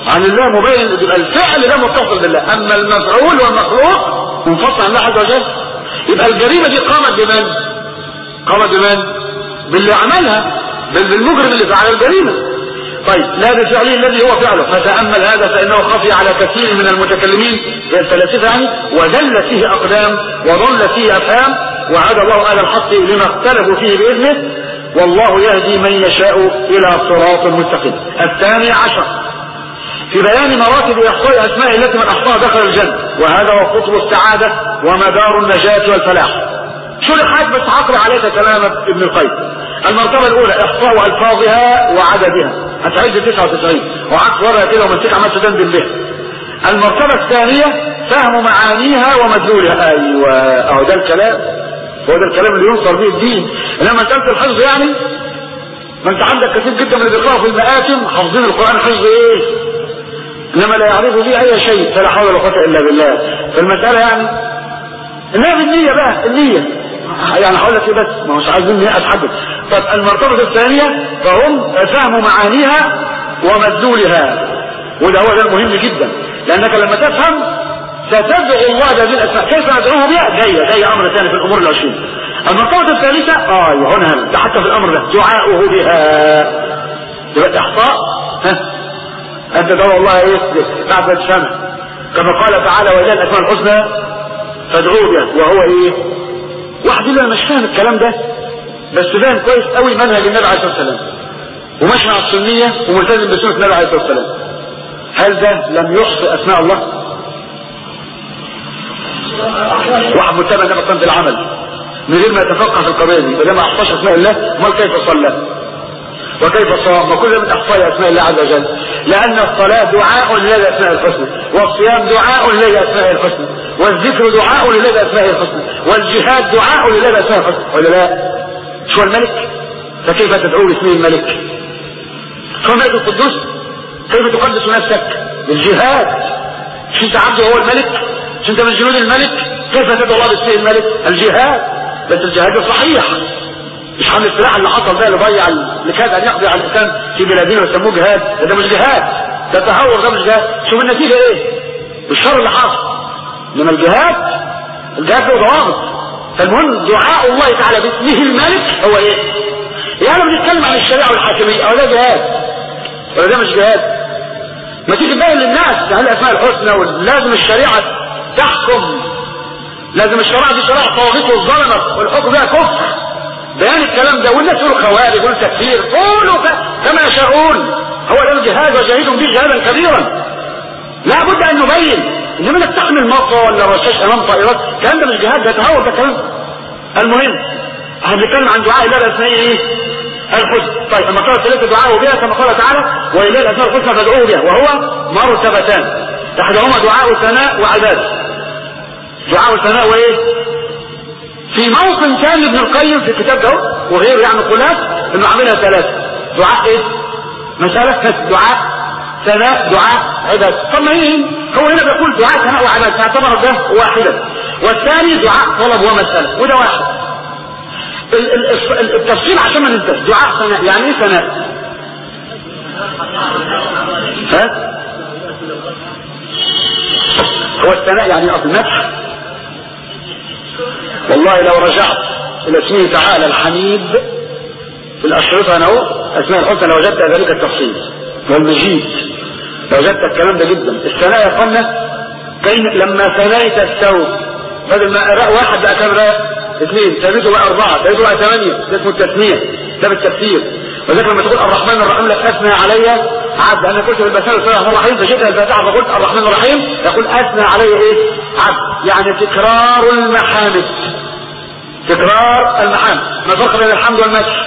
عن الله مبين يبقى الفعل ده متصل بالله اما المفعول والمخلوق منفصل عن الله عز وجل يبقى الجريمة دي قامت بمن قامت بمن باللي عملها بل بالمجرم اللي فعل الجريمة طيب لا بفعله الذي هو فعله فتأمل هذا فإنه خفي على كثير من المتكلمين الفلاسفة يعني وذلت فيه أقدام وضل فيه أفهام وعاد الله أهل الحق لما اختلفوا فيه بإذنه والله يهدي من يشاء إلى صراط مستقيم الثاني عشر في بيان مراتب إحصاء أسماء التي من أحصاها دخل الجنة وهذا هو قطب السعادة ومدار النجاة والفلاح شرحت بس عقل عليك كلام ابن القيم المرتبة الأولى إحصاء ألفاظها وعددها هتعد 99 وعكس ورقة كده ومسك عمال تدندن بها المرتبة الثانية فهم معانيها ومدلولها أيوة أهو ده الكلام هو ده الكلام اللي ينصر به الدين إنما مسألة الحفظ يعني ما أنت عندك كثير جدا من اللي بيقرأوا في المآتم حافظين القرآن حفظ إيه إنما لا يعرف به أي شيء فلا حول ولا قوة إلا بالله فالمسألة يعني إنها بالنية بقى النية يعني هقول لك ايه بس ما مش عايزين اتحدث طب المرتبة الثانية فهم فهموا معانيها ومدلولها وده هو ده المهم جدا لانك لما تفهم ستدعو الله بهذه الاسماء كيف ندعوه بها جاية جاية امر ثاني في الامور العشرين المرتبة الثالثة اه هنا ده حتى في الامر ده دعاؤه بها يبقى احصاء ها انت دعو الله ايه بعد ما تفهم كما قال تعالى وإلى الاسماء الحسنى فادعوه بها وهو ايه واحد يقول انا مش فاهم الكلام ده بس فاهم كويس قوي منهج النبي عليه الصلاه والسلام وماشي مع السنيه وملتزم بسنه النبي عليه الصلاه والسلام هل ده لم يحصي اسماء الله؟ واحد متابع ده بطن العمل من غير ما يتفقه في القضيه دي فده ما احصاش اسماء الله امال كيف صلى؟ وكيف صام وكل من احصاء اسماء الله عز وجل لان الصلاه دعاء لله الاسماء الحسنى والصيام دعاء لله الاسماء الحسنى والذكر دعاء لله الاسماء الحسنى والجهاد دعاء لله الاسماء الحسنى ولا لا شو الملك فكيف تدعو باسمه الملك شو الملك القدوس كيف تقدس نفسك بالجهاد مش انت عبده هو الملك مش انت من جنود الملك كيف تدعو الله باسمه الملك الجهاد بس الجهاد صحيح مش حمل السلاح اللي حصل ده اللي ضيع اللي كاد ان يقضي على الانسان في بلادنا ويسموه جهاد ده, ده مش جهاد ده تهور ده مش جهاد شوف النتيجه ايه الشر اللي حصل من الجهاد الجهاد له ضوابط فالمهم دعاء الله تعالى باسمه الملك هو ايه يعني بنتكلم عن الشريعه والحاكميه او ده جهاد ولا ده مش جهاد ما تيجي تبين للناس هل الاسماء الحسنى ولازم الشريعه تحكم لازم الشريعه دي شريعه طواغيت والظلمه والحكم بها كفر بيان الكلام ده والناس يقولوا خوارج يقولوا تكفير قولوا كما يشاءون هو ده الجهاد وجاهدهم به جهادا كبيرا لا بد ان نبين انما انك تحمل مطر ولا رشاش امام طائرات الكلام ده مش جهاد ده تهور ده كلام المهم احنا بنتكلم عن دعاء الله الاسماء ايه الحسنى طيب لما قال ثلاثه دعاء بها كما قال تعالى والى الاسماء الحسنى فادعوه بها وهو مرتبتان احدهما دعاء ثناء وعباده دعاء ثناء وايه في موطن ثاني ابن القيم في الكتاب ده وغيره يعني قلات انه عاملها ثلاثه دعاء ايه مساله دعاء ثناء دعاء عبادة طب ما هي هو هنا بيقول دعاء ثناء وعبادة فاعتبر ده واحدا والثاني دعاء طلب ومسألة وده واحد التفصيل عشان ما ننساش دعاء ثناء يعني ايه ثناء ها هو الثناء يعني اصل المدح والله لو رجعت الى اسمه تعالى الحميد في الاشرطه انا اهو اسماء الحسنى لوجدت ذلك التفصيل والمجيد وجدت الكلام ده جدا الثناء يا اخوانا كين لما ثنيت الثوب بدل ما راء واحد بقى كام راء اثنين ثابته بقى اربعه ثابته بقى ثمانيه ده اسمه التثنيه ده بالتفسير وذلك لما تقول الرحمن الرحيم لك اثنى علي عبد انا قلت في المثال الرحمن الرحيم فجئت الفاتحه فقلت الرحمن الرحيم يقول اثنى علي ايه عبد يعني تكرار المحامد تكرار المحامد ما الفرق بين الحمد والمدح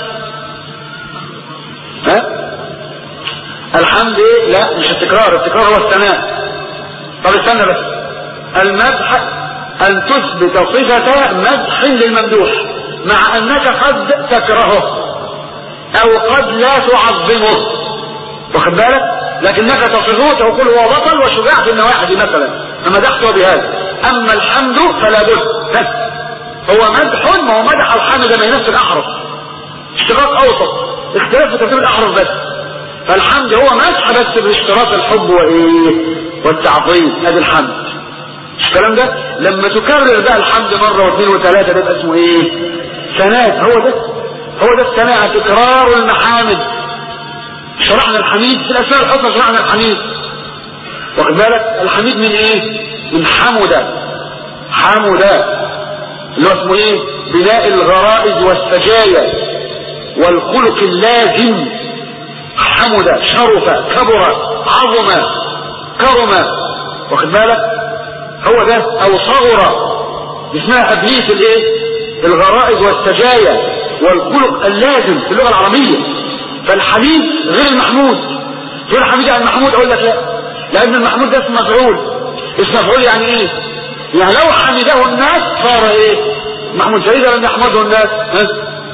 ها الحمد لا مش التكرار التكرار هو الثناء طب استنى بس المدح ان تثبت صفة مدح للممدوح مع انك قد تكرهه او قد لا تعظمه واخد بالك لكنك تصفه تقول هو بطل وشجاع في النواحي مثلا فمدحته بهذا اما الحمد فلا بد هو مدح ما هو مدح الحمد ما هي نفس الاحرف اشتراك اوسط اختلاف في ترتيب الاحرف بس فالحمد هو مسح بس باشتراط الحب وايه والتعظيم ادي الحمد مش الكلام ده لما تكرر بقى الحمد مرة واثنين وثلاثة ده يبقى اسمه ايه ثناء هو ده هو ده الثناء تكرار المحامد شرحنا الحميد في الاسماء الحسنى شرحنا الحميد واخد بالك الحميد من ايه من حمد حمد اللي هو اسمه ايه بناء الغرائز والسجايا والخلق اللازم حمد شرف كبر عظم كرم واخد بالك هو ده او صغر اسمها ابليس الايه الغرائز والسجايا والخلق اللازم في اللغه العربيه فالحميد غير المحمود تقول حميد عن المحمود اقول لك لا لان المحمود ده اسم مفعول اسم مفعول يعني ايه يعني لو حمده الناس صار ايه محمود فاذا لم يحمده الناس ها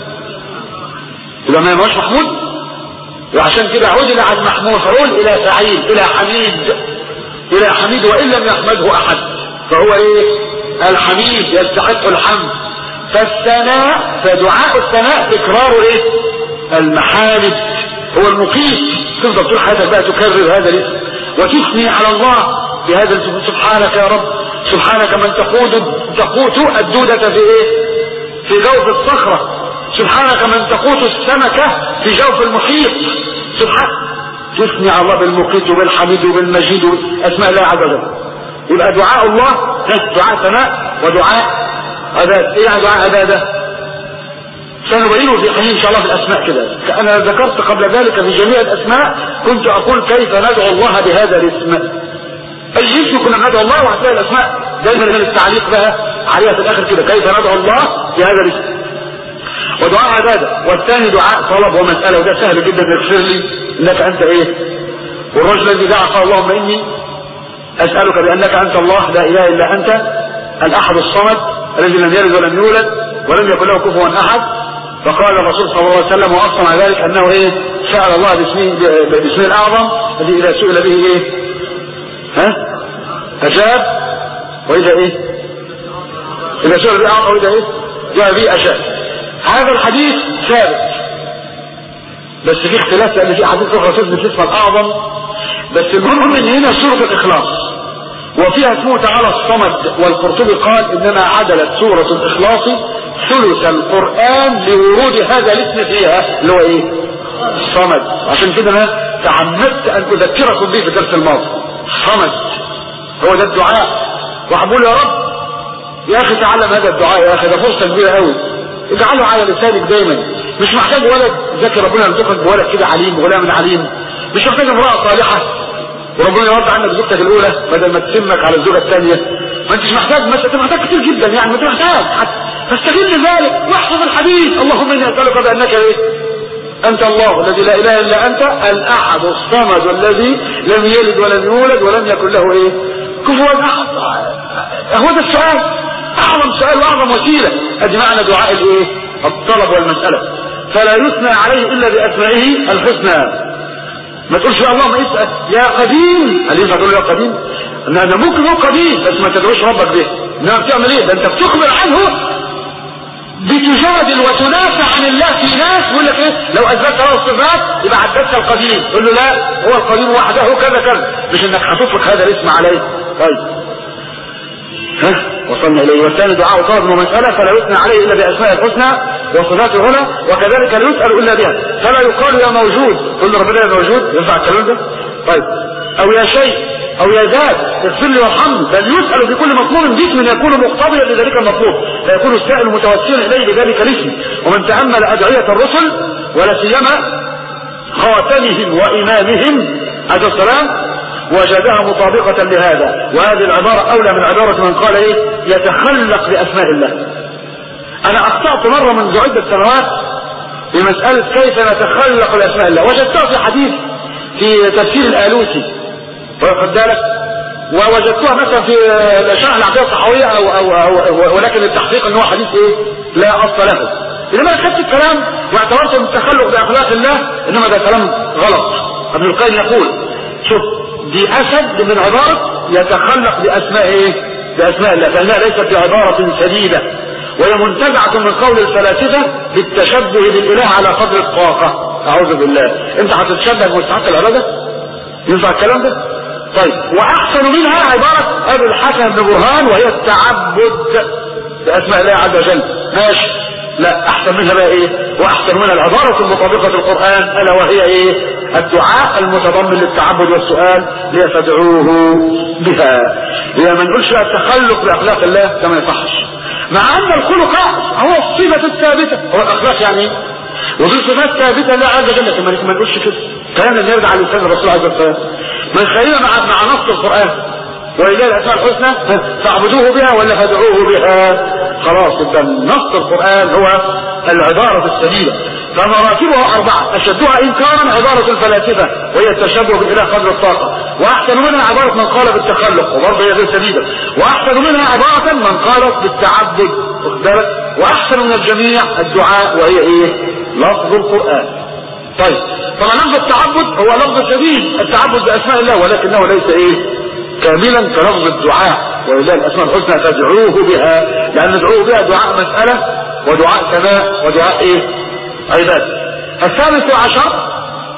يبقى ما يبقاش محمود وعشان كده عدل عن محمود فعول الى سعيد الى حميد الى حميد وان لم يحمده احد فهو ايه الحميد يستحق الحمد فالثناء فدعاء الثناء تكرار ايه المحامد هو المقيت تفضل طول حياتك بقى تكرر هذا الاسم وتثني على الله بهذا الاسم سبحانك يا رب سبحانك من تقود تقوت الدودة في ايه في جوف الصخرة سبحانك من تقوت السمكة في جوف المحيط سبحان تثني على الله بالمقيت وبالحميد وبالمجيد اسماء الله عز وجل يبقى دعاء الله دعاء ثناء ودعاء عبادة ايه يعني دعاء عبادة سنبينه في حين ان شاء الله في الاسماء كده انا ذكرت قبل ذلك في جميع الاسماء كنت اقول كيف ندعو الله بهذا الاسم اي اسم كنا ندعو الله وهتلاقي الاسماء دايما من التعليق بقى عليها في الاخر كده كيف ندعو الله بهذا الاسم ودعاء عبادة والثاني دعاء طلب ومسألة وده سهل جدا اغفر لي انك انت ايه والرجل الذي دعا قال اللهم اني اسألك بانك انت الله لا اله الا انت الاحد الصمد الذي لم يلد ولم يولد ولم يكن له كفوا احد فقال الرسول صلى الله عليه وسلم واصلا على ذلك انه ايه سأل الله باسمه باسمه الاعظم الذي اذا سئل به ايه ها اجاب واذا ايه اذا سئل به اعظم واذا ايه جاء به اجاب هذا الحديث ثابت بس في اختلاف لان في احاديث اخرى تثبت اسم الاعظم بس المهم ان هنا سوره الاخلاص وفيها اسمه تعالى الصمد والقرطبي قال انما عدلت سوره الاخلاص ثلث القران لورود هذا الاسم فيها اللي هو ايه الصمد عشان كده انا تعمدت ان اذكركم به في الدرس الماضي صمد هو ده الدعاء وحبول يا رب يا اخي تعلم هذا الدعاء يا اخي ده فرصه كبيره قوي اجعله على لسانك دايما مش محتاج ولد ذكر ربنا يرزقك بولد كده عليم غلام عليم مش محتاج امرأة صالحة وربنا يرضى عنك زوجتك الاولى بدل ما تسمك على الزوجة الثانية ما انتش محتاج ما انت محتاج كتير جدا يعني ما انت محتاج فاستغل ذلك واحفظ الحديث اللهم اني اسألك بانك ايه انت الله الذي لا اله الا انت الاحد الصمد الذي لم يلد ولم يولد ولم يكن له ايه كفوا احد هو ده السؤال اعظم سؤال واعظم وسيلة ادي معنى دعاء الايه الطلب والمسألة فلا يثنى عليه الا باسمائه الحسنى ما تقولش اللهم اسأل يا قديم هل ينفع تقول يا قديم ان انا ممكن هو قديم بس ما تدعوش ربك به انما بتعمل ايه ده انت بتخبر عنه بتجادل وتنافع عن الله في ناس يقول لك ايه لو اثبتت له الصفات يبقى عدتك القديم تقول له لا هو القديم وحده كذا كذا مش انك هتطلق هذا الاسم عليه طيب ها وصلنا اليه والثاني دعاء طلب ومسألة فلا يثنى عليه الا باسماء الحسنى وصفاته هنا وكذلك لا يسأل الا بها فلا يقال يا موجود كل ربنا يا موجود ينفع الكلام ده طيب او يا شيء او يا ذات اغفر لي وارحمني بل يسأل بكل مطلوب باسم يكون مقتضيا لذلك المطلوب فيكون السائل متوسلا اليه بذلك الاسم ومن تأمل ادعية الرسل ولا سيما خاتمهم وامامهم عليه السلام وجدها مطابقة لهذا وهذه العبارة اولى من عبارة من قال ايه يتخلق باسماء الله انا اخطأت مرة منذ عدة سنوات بمسألة كيف نتخلق باسماء الله وجدتها في حديث في تفسير الالوسي واخد بالك ووجدتها مثلا في شرح العقيدة الصحوية أو, أو, أو ولكن التحقيق ان هو حديث ايه لا اصل له انما اخذت الكلام واعتبرت ان التخلق باخلاق الله انما ده كلام غلط ابن القيم يقول شوف دي اسد من عبارة يتخلق باسماء ايه باسماء الله فانها ليست بعبارة سديدة وهي منتزعة من قول الفلاسفة بالتشبه بالاله على قدر الطاقة اعوذ بالله انت هتتشبه بمستحق العباده ينفع الكلام ده طيب واحسن منها عباره ابي الحسن بن برهان وهي التعبد باسماء الله عز وجل ماشي لا احسن منها بقى ايه واحسن منها العبارة المطابقة للقرآن الا وهي ايه الدعاء المتضمن للتعبد والسؤال ليفدعوه بها هي ما نقولش التخلق باخلاق الله كما يصحش مع ان الخلق هو الصفة الثابتة هو الاخلاق يعني ايه ودي صفات ثابتة لا عز وجل لكن ما نقولش كده كلام يرجع على لسان الرسول عليه الصلاة والسلام ما يخلينا مع مع نص القرآن ولله الاسماء الحسنى فاعبدوه بها ولا فادعوه بها خلاص يبقى نص القران هو العباره السليمه فمراتبها اربعه اشدها انكارا عباره الفلاسفه وهي التشبه بالاله قدر الطاقه واحسن منها عباره من قال بالتخلق وبرضه هي غير سديده واحسن منها عباره من قال بالتعبد واخد بالك واحسن من الجميع الدعاء وهي ايه لفظ القران طيب طبعا لفظ التعبد هو لفظ شديد التعبد باسماء الله ولكنه ليس ايه كاملا كلفظ الدعاء ولله الاسماء الحسنى فادعوه بها لان ندعوه بها دعاء مسألة ودعاء سماء ودعاء ايه عباد الثالث عشر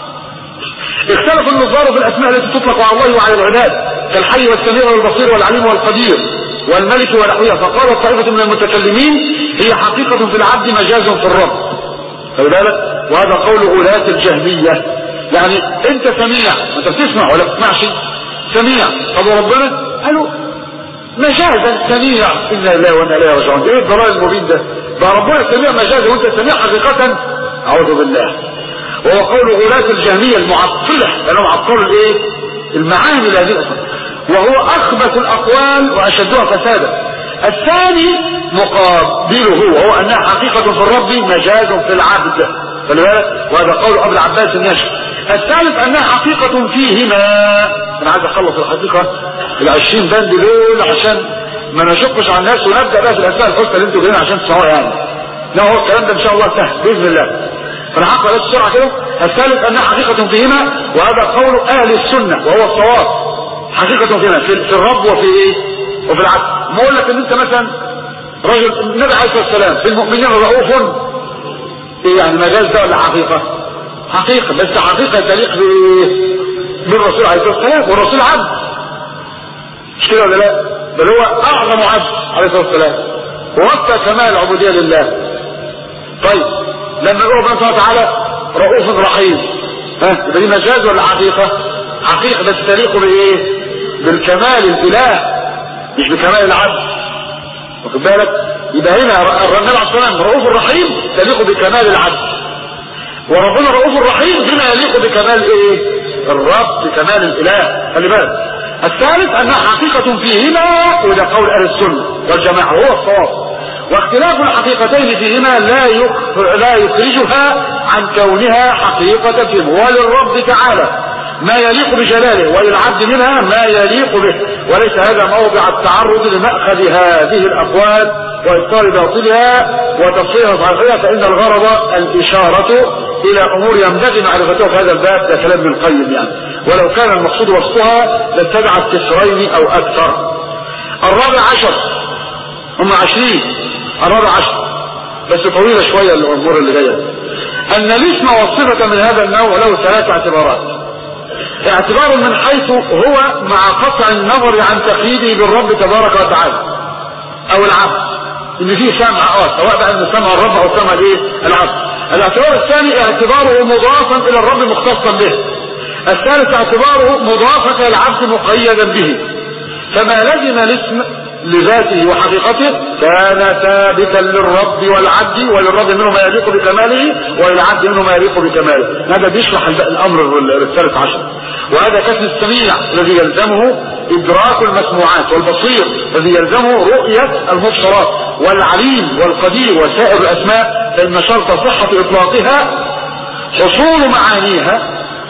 اختلف النظار في الاسماء التي تطلق على الله وعلى العباد كالحي والسميع والبصير والعليم والقدير والملك ونحوها فقالت طائفة من المتكلمين هي حقيقة في العبد مجاز في الرب خلي بالك وهذا قول غلاة الجهمية يعني انت سميع انت بتسمع ولا بتسمعش سميع طب وربنا قالوا مجازا سميع انا لا وانا لا راجعون ايه الضلال المبين ده ده ربنا سميع مجازا وانت سميع حقيقة اعوذ بالله وهو قول غلاة الجهمية المعطلة لانهم عطلوا الايه المعاني لهذه الاسماء وهو اخبث الاقوال واشدها فسادا الثاني مقابله وهو انها حقيقة في الرب مجاز في العبد خلي بالك وهذا قول ابو العباس الناشئ الثالث انها حقيقة فيهما انا عايز اخلص الحقيقة العشرين بند دول عشان ما نشقش على الناس ونبدأ بقى في الاسماء الحسنى اللي انتوا جايين عشان تسمعوها يعني لا هو الكلام ده ان شاء الله سهل باذن الله فانا هقرا بس بسرعه كده الثالث انها حقيقة فيهما وهذا قول اهل السنة وهو الصواب حقيقة فيهما في, في الرب وفي ايه وفي العبد ما اقول لك ان انت مثلا رجل النبي عليه الصلاه والسلام في المؤمنين رؤوف ايه يعني مجاز ده ولا حقيقه حقيقة بس حقيقة تليق بالرسول عليه الصلاة والسلام والرسول عبد مش كده ولا لا بل هو اعظم عبد عليه الصلاة والسلام ووفى كمال العبودية لله طيب لما يقول ربنا سبحانه وتعالى رؤوف رحيم ها يبقى دي مجاز ولا حقيقة حقيقة بس تليق بايه بالكمال الاله مش بكمال العبد واخد بالك يبقى هنا النبي عليه الصلاه والسلام رؤوف رحيم تليق بكمال العبد وربنا رؤوف رحيم بما يليق بكمال ايه الرب بكمال الاله خلي بالك الثالث انها حقيقة فيهما وده قول اهل السنة والجماعة هو الصواب واختلاف الحقيقتين فيهما لا لا يخرجها عن كونها حقيقة فيهما وللرب تعالى ما يليق بجلاله وللعبد منها ما يليق به وليس هذا موضع التعرض لمأخذ هذه الأقوال وإبطال باطلها وتفصيلها صحيحها فإن الغرض الإشارة إلى أمور ينبغي معرفتها في هذا الباب ده كلام ابن القيم يعني ولو كان المقصود وصفها لاتبع التسرين أو أكثر الرابع عشر هم عشرين الرابع عشر بس طويلة شوية الأمور اللي جاية أن الاسم والصفة من هذا النوع له ثلاث اعتبارات اعتبار من حيث هو مع قطع النظر عن تقييده بالرب تبارك وتعالى او العبد ان فيه سمع اه سواء بقى ان سمع الرب او سمع الايه العبد الاعتبار الثاني اعتباره مضافا الى الرب مختصا به الثالث اعتباره مضافا الى العبد مقيدا به فما لزم الاسم لذاته وحقيقته كان ثابتا للرب والعبد وللرب منه ما يليق بكماله وللعبد منه ما يليق بكماله هذا بيشرح الامر الثالث عشر وهذا كسب السميع الذي يلزمه ادراك المسموعات والبصير الذي يلزمه رؤية المبصرات والعليم والقدير وسائر الاسماء فان شرط صحة اطلاقها حصول معانيها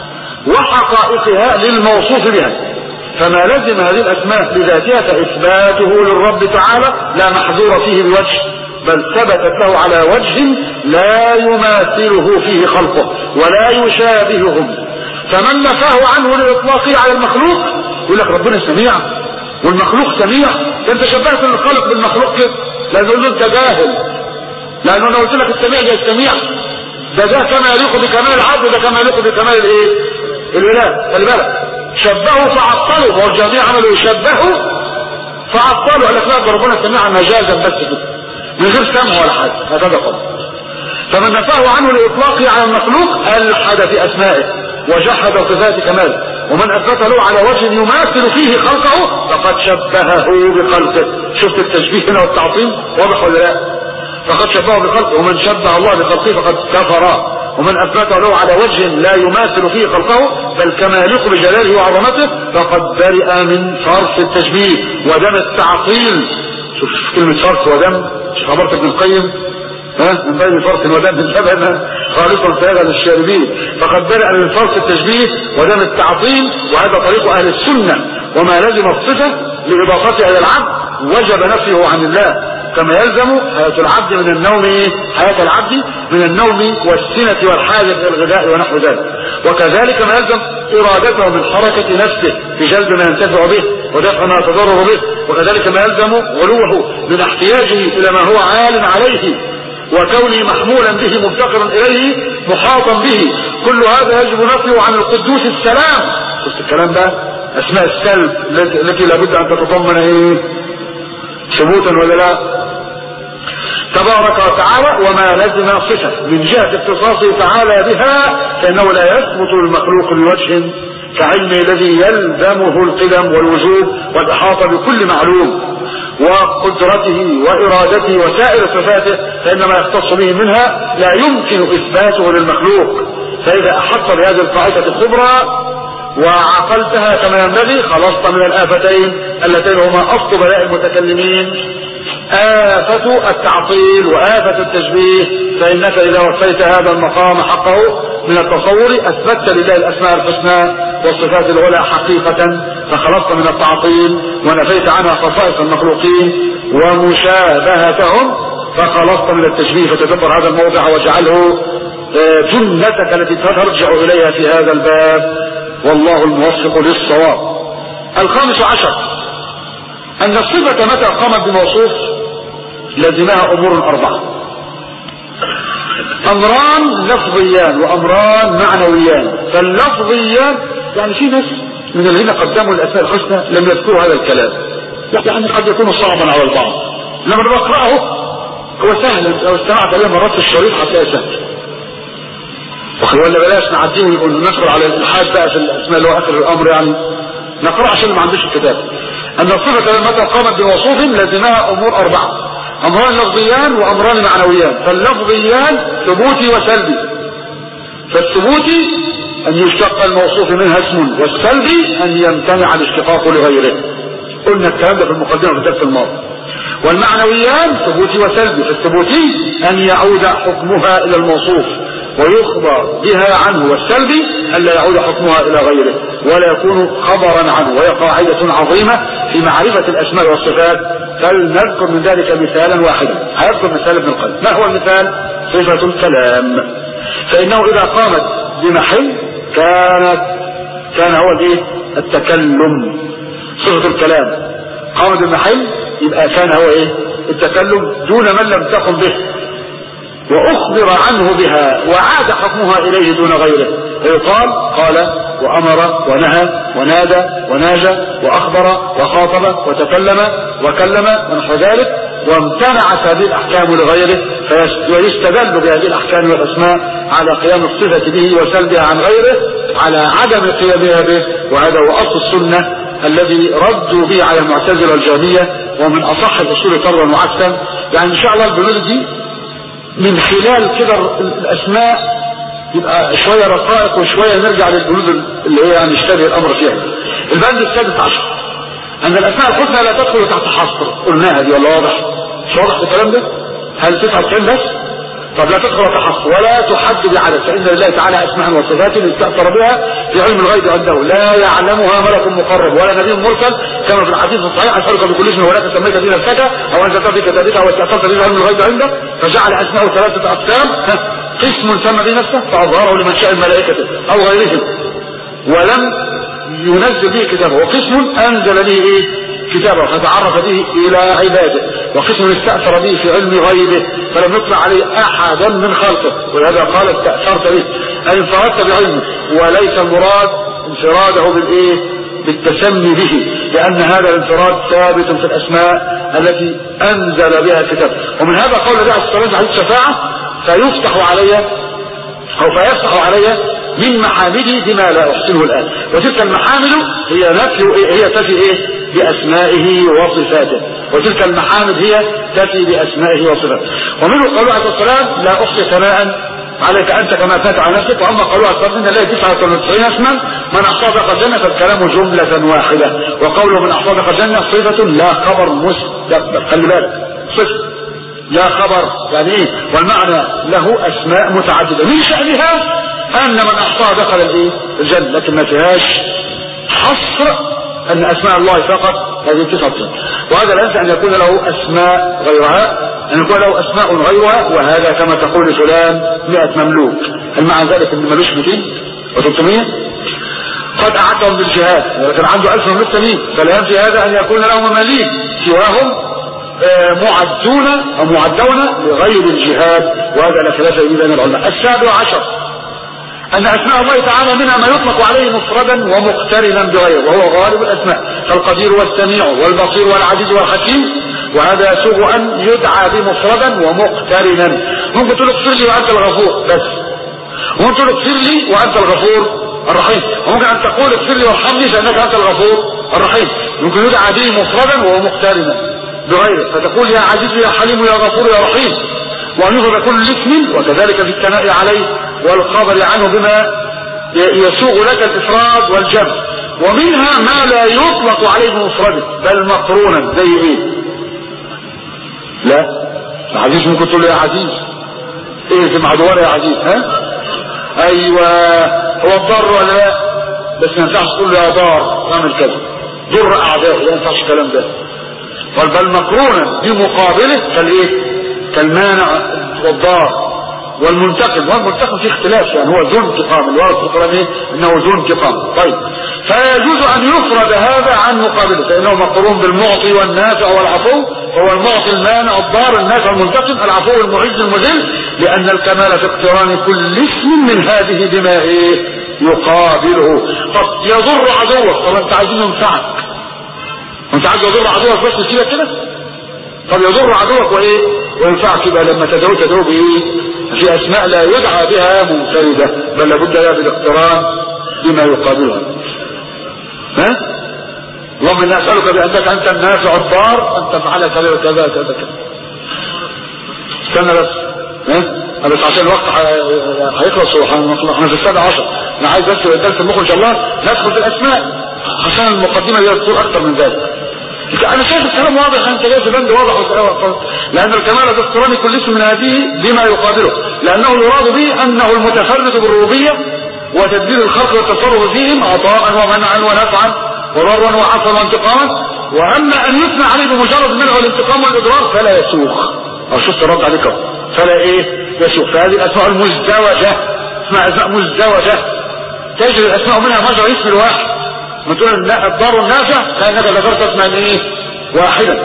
وحقائقها للموصوف بها فما لزم هذه الاسماء بذاتها فاثباته للرب تعالى لا محذور فيه بوجه بل ثبتت له على وجه لا يماثله فيه خلقه ولا يشابههم فمن نفاه عنه لاطلاقه على المخلوق يقول لك ربنا سميع والمخلوق سميع انت شبهت الخلق بالمخلوق كده لازم له انت جاهل لانه انا قلت لك السميع زي السميع ده ده كما يليق بكمال العبد ده كما يليق بكمال الايه الاله خلي بالك شبهوا فعطلوا هو الجميع عملوا يشبهوا فعطلوا قال لك لا ده ربنا سمعها مجازا بس كده من غير سمع ولا حاجه هكذا قال فمن نفاه عنه لاطلاقه على المخلوق الحد في اسمائه وجحد صفات كماله ومن اثبت له على وجه يماثل فيه خلقه فقد شبهه بخلقه شفت التشبيه هنا والتعظيم واضح ولا لا فقد شبهه بخلقه ومن شبه الله بخلقه فقد كفر ومن اثبت له على وجه لا يماثل فيه خلقه بل كما يليق بجلاله وعظمته فقد برئ من صرف التشبيه ودم التعطيل شوف كلمة صرف ودم شوف خبرت ابن القيم ها من بين فرق ودم لبنا خالصا سيغا للشاربين فقد برئ من فرق التشبيه ودم التعطيل وهذا طريق اهل السنة وما لزم الصفة لاضافتها الى العبد وجب نفيه عن الله كما يلزم حياة العبد من النوم حياة العبد من النوم والسنة والحاجة الى الغذاء ونحو ذلك وكذلك ما يلزم ارادته من حركة نفسه في جلب ما ينتفع به ودفع ما يتضرر به وكذلك ما يلزم علوه من احتياجه الى ما هو عال عليه وكونه محمولا به مفتقرا اليه محاطا به كل هذا يجب نفيه عن القدوس السلام شفت الكلام ده اسماء السلب التي لابد ان تتضمن ايه ثبوتا ولا لا تبارك وتعالى وما لزم صفة من جهة اختصاصه تعالى بها فإنه لا يثبت المخلوق بوجه كعلمه الذي يلزمه القدم والوجوب والإحاطة بكل معلوم وقدرته وإرادته وسائر صفاته فإنما يختص به منها لا يمكن إثباته للمخلوق فإذا أحط بهذه القاعدة الكبرى وعقلتها كما ينبغي خلصت من الآفتين اللتين هما أصل بلاء المتكلمين آفة التعطيل وآفة التشبيه فإنك إذا وفيت هذا المقام حقه من التصور أثبتت لله الأسماء الحسنى والصفات العلى حقيقة فخلصت من التعطيل ونفيت عنها خصائص المخلوقين ومشابهتهم فخلصت من التشبيه فتدبر هذا الموضع واجعله جنتك التي ترجع إليها في هذا الباب والله الموفق للصواب الخامس عشر أن الصفة متى قامت بموصوف لزمها أمور أربعة أمران لفظيان وأمران معنويان فاللفظيان يعني في ناس من الذين قدموا الأسماء الحسنى لم يذكروا هذا الكلام يعني قد يكون صعبا على البعض لما بقرأه هو سهل لو استمعت عليه مرات في الشريط هتلاقيه سهل ولا بلاش نعديه ونقول ندخل على الالحاد بقى في الاسماء اللي هو اخر الامر يعني نقرا عشان ما عندوش الكتاب ان الصفه متى قامت بوصوف لازمها امور اربعه امران لفظيان وامران معنويان فاللفظيان ثبوتي وسلبي فالثبوتي ان يشتق الموصوف منها اسم والسلبي ان يمتنع الاشتقاق لغيره قلنا الكلام ده في المقدمه في الدرس الماضي والمعنويان ثبوتي وسلبي فالثبوتي ان يعود حكمها الى الموصوف ويخبر بها عنه والسلبي ألا يعود حكمها إلى غيره ولا يكون خبرا عنه وهي قاعدة عظيمة في معرفة الأسماء والصفات فلنذكر من ذلك مثالا واحدا هيذكر مثال ابن القيم ما هو المثال صفة الكلام فإنه إذا قامت بمحل كانت كان هو الايه التكلم صفة الكلام قامت بمحل يبقى كان هو ايه التكلم دون من لم تقم به وأخبر عنه بها وعاد حكمها إليه دون غيره فيقال قال وأمر ونهى ونادى وناجى وأخبر وخاطب وتكلم وكلم ونحو ذلك وامتنعت هذه الأحكام لغيره ويستدل بهذه الأحكام والأسماء على قيام الصفة به وسلبها عن غيره على عدم قيامها به وهذا هو أصل السنة الذي ردوا به على المعتزلة الجهمية ومن أصح الأصول طرا وعكسا يعني إن شاء الله البنود دي من خلال كده الاسماء يبقى شوية رقائق وشوية نرجع للبنود اللي هي يعني يشتبه الامر فيها البند السادس عشر ان الاسماء الحسنى لا تدخل تحت حصر قلناها دي ولا واضح مش واضح الكلام ده هل 99 بس طب لا تدخل تحص ولا تحد بعدد فإن لله تعالى أسماء وصفات استأثر بها في علم الغيب عنده لا يعلمها ملك مقرب ولا نبي مرسل كما في الحديث الصحيح أسألك بكل اسم ولا تسميت به نفسك أو أنزلت في كتابك أو استأثرت به علم الغيب عنده فجعل أسماء ثلاثة أقسام قسم سمى به نفسه فأظهره لمن شاء الملائكة أو غيرهم ولم ينزل به كتابه وقسم أنزل به إيه كتابه فتعرف به إلى عباده وقسم استأثر به في علم غيبه فلم يطلع عليه أحدا من خلقه ولهذا قال استأثرت به أي انفردت بعلمه وليس المراد انفراده بالإيه بالتسمي به لأن هذا الانفراد ثابت في الأسماء التي أنزل بها الكتاب ومن هذا قول الله عليه الصلاة والسلام الشفاعة فيفتح علي أو فيفتح علي من محامده بما لا أحسنه الآن وتلك المحامد هي نفي هي تفي إيه بأسمائه وصفاته وتلك المحامد هي تفي بأسمائه وصفاته ومنه قوله عليه الصلاة لا أحصي ثناء عليك أنت كما فات على نفسك وأما قالوا أكثر من الله تسعة وتسعين اسما من أحصى دخل الجنة فالكلام جملة واحدة وقوله من أحصى دخل الجنة صفة لا خبر مستقبل خلي بالك صفة لا خبر يعني ايه والمعنى له اسماء متعددة من شأنها ان من احصاها دخل الايه الجنة لكن ما فيهاش حصر ان اسماء الله فقط هذه تسعة وهذا لا ينسى ان يكون له اسماء غيرها أن يكون له أسماء غيرها وهذا كما تقول فلان مئة مملوك هل معنى ذلك أن ملوش 200 و300 قد أعدهم بالجهاد كان عنده ألف مملوك تانيين فلا ينفي هذا أن يكون له مماليك سواهم آه، معدون أو معدون لغير الجهاد وهذا لا خلاف بين العلماء السابع عشر أن أسماء الله تعالى منها ما يطلق عليه مفردا ومقترنا بغيره وهو غالب الأسماء كالقدير والسميع والبصير والعزيز والحكيم وهذا يسوغ أن يدعى بمفردا ومقترنا ممكن تقول اغفر لي وأنت الغفور بس وممكن تقول اغفر لي وأنت الغفور الرحيم وممكن أن تقول اغفر لي وارحمني فإنك أنت الغفور الرحيم ممكن يدعى به مفردا وهو مقترنا بغيره فتقول يا عزيز يا حليم يا غفور يا رحيم وأن يفرد كل اسم وكذلك في الثناء عليه والخبر عنه بما يسوغ لك الإفراد والجمع ومنها ما لا يطلق عليه بمفرده بل مقرونا زي ايه لا العزيز ممكن تقول له يا عزيز ايه في معدوار يا عزيز ها ايوه هو الضر ولا لا بس ما ينفعش تقول له يا دار اعمل كذا ضر اعدائه ما ينفعش الكلام ده قال بل مقرونا بمقابله كالايه كالمانع والضار والمنتقم والمنتقم في اختلاف يعني هو ذو انتقام الورد في القرآن ايه انه ذو انتقام طيب فيجوز ان يفرد هذا عن مقابله فانه مقرون بالمعطي والنافع والعفو هو المعطي المانع الضار النافع المنتقم العفو المعز المذل لان الكمال في اقتران كل اسم من هذه بما ايه يقابله طب يضر عدوك طب انت عايزين ينفعك انت عايز يضر عدوك بس تسيبك كده طب يضر عدوك وايه وينفعك بقى لما تدعو تدعو بايه في اسماء لا يدعى بها منفردة بل لابد لها بالاقتران بما يقابلها ها اللهم اني اسالك بانك انت النافع الضار ان تفعل كذا وكذا كذا كذا استنى بس ها بس عشان الوقت هيخلص احنا في السابع عشر انا عايز بس الدرس المخرج ان شاء الله ندخل في الاسماء عشان المقدمه دي تطول اكتر من ذلك انا شايف الكلام واضح انت جاي في بند واضح لان الكمال الاقتراني كل اسم من هذه بما يقابله لانه يراد به انه المتفرد بالربوبيه وتدبير الخلق والتصرف فيهم عطاء ومنعا ونفعا وضرا وعفوا وانتقاما واما ان يثنى عليه بمجرد منع الانتقام والاضرار فلا يسوق او شفت رد عليك فلا ايه يسوق فهذه الاسماء المزدوجه اسمها اسماء مزدوجه تجري الاسماء منها مجرى اسم الواحد ما تقول الضار النافع كانك ذكرت اسما ايه واحدا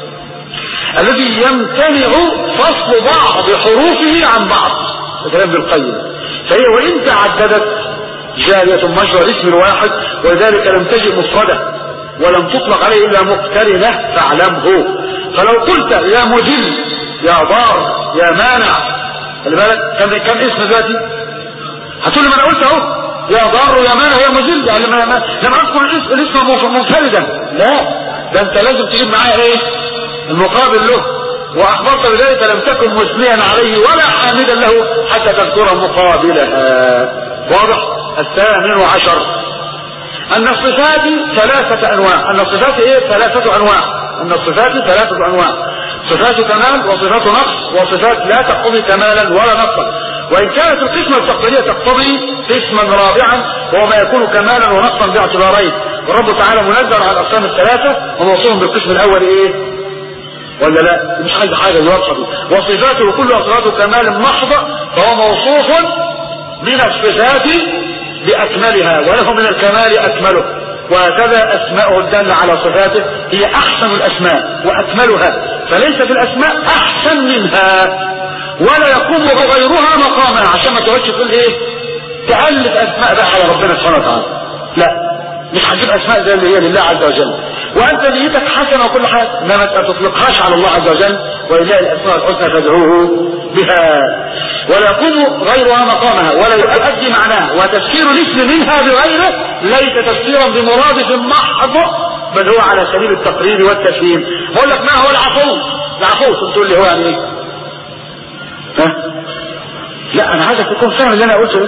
الذي يمتنع فصل بعض حروفه عن بعض كلام ابن القيم فهي وان تعددت جارية مجرى الاسم الواحد ولذلك لم تجد مفردة ولم تطلق عليه الا مقترنة فاعلمه فلو قلت يا مجل يا ضار يا مانع خلي بالك كم كم اسم ذاتي هتقول لي ما انا قلت اهو يا ضار يا مانع يا مذل يعني ما ما لم اذكر الاسم الاسم منفردا لا ده انت لازم تجيب معايا ايه المقابل له واخبرت بذلك لم تكن مثنيا عليه ولا حامدا له حتى تذكر مقابلها واضح الثامن عشر ان الصفات ثلاثة انواع ان الصفات ايه ثلاثة انواع ان الصفات ثلاثة انواع صفات كمال وصفات نقص وصفات لا تقتضي كمالا ولا نقصا وإن كانت القسمة التقديرية تقتضي قسما رابعا وهو ما يكون كمالا ونقصا باعتبارين والرب تعالى منزل على الأقسام الثلاثة وموصوف بالقسم الأول إيه ولا لا مش عايز حاجة يوضح وصفاته كلها صفات كمال محضة فهو موصوف من الصفات بأكملها وله من الكمال أكمله وهكذا أسماءه الدالة على صفاته هي أحسن الأسماء وأكملها فليس في الاسماء احسن منها ولا يقوم غيرها مقامها عشان ما تقعدش تقول ايه تألف اسماء بقى على ربنا سبحانه وتعالى لا مش هتجيب اسماء زي اللي هي لله عز وجل وانت نيتك حسنه وكل حاجه انما ما تطلقهاش على الله عز وجل ولله الاسماء الحسنى فادعوه بها ولا يكون غيرها مقامها ولا يؤدي معناها وتفسير الاسم منها بغيره ليس تفسيرا بمرادف محض بل هو على سبيل التقريب والتفهيم بقول لك ما هو العفو العفو تقول لي هو يعني ايه ها لا انا عايزك تكون فاهم اللي انا قلته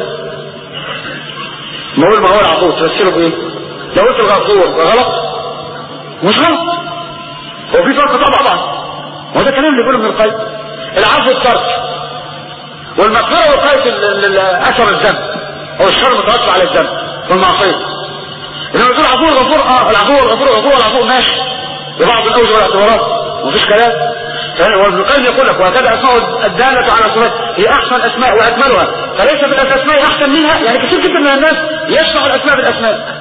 بقول ما هو العفو تفسيره بايه لو قلت الغفور غلط مش غلط هو في فرق طبعا طبعا وهذا كلام اللي يقوله ابن القيم العفو الترك والمغفرة وقاية اثر الذنب او الشر المترتب على الذنب والمعصية انما يقول عفو الغفور اه العفو والغفور والغفور والعفو ماشي ببعض الاوجه والاعتبارات مفيش كلام وابن القيم يقول لك وهكذا اسماء الدالة على صفات هي احسن اسماء واكملها فليس في الاسماء احسن منها يعني كثير جدا من الناس يشرح الاسماء بالاسماء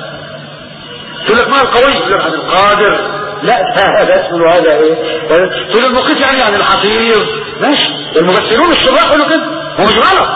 تقول لك ما القوي يقول لك عن القادر لا هذا اسمه هذا ايه تقول المقيت يعني عن الحفيظ ماشي الممثلون الشراح يقولوا كده هو مش غلط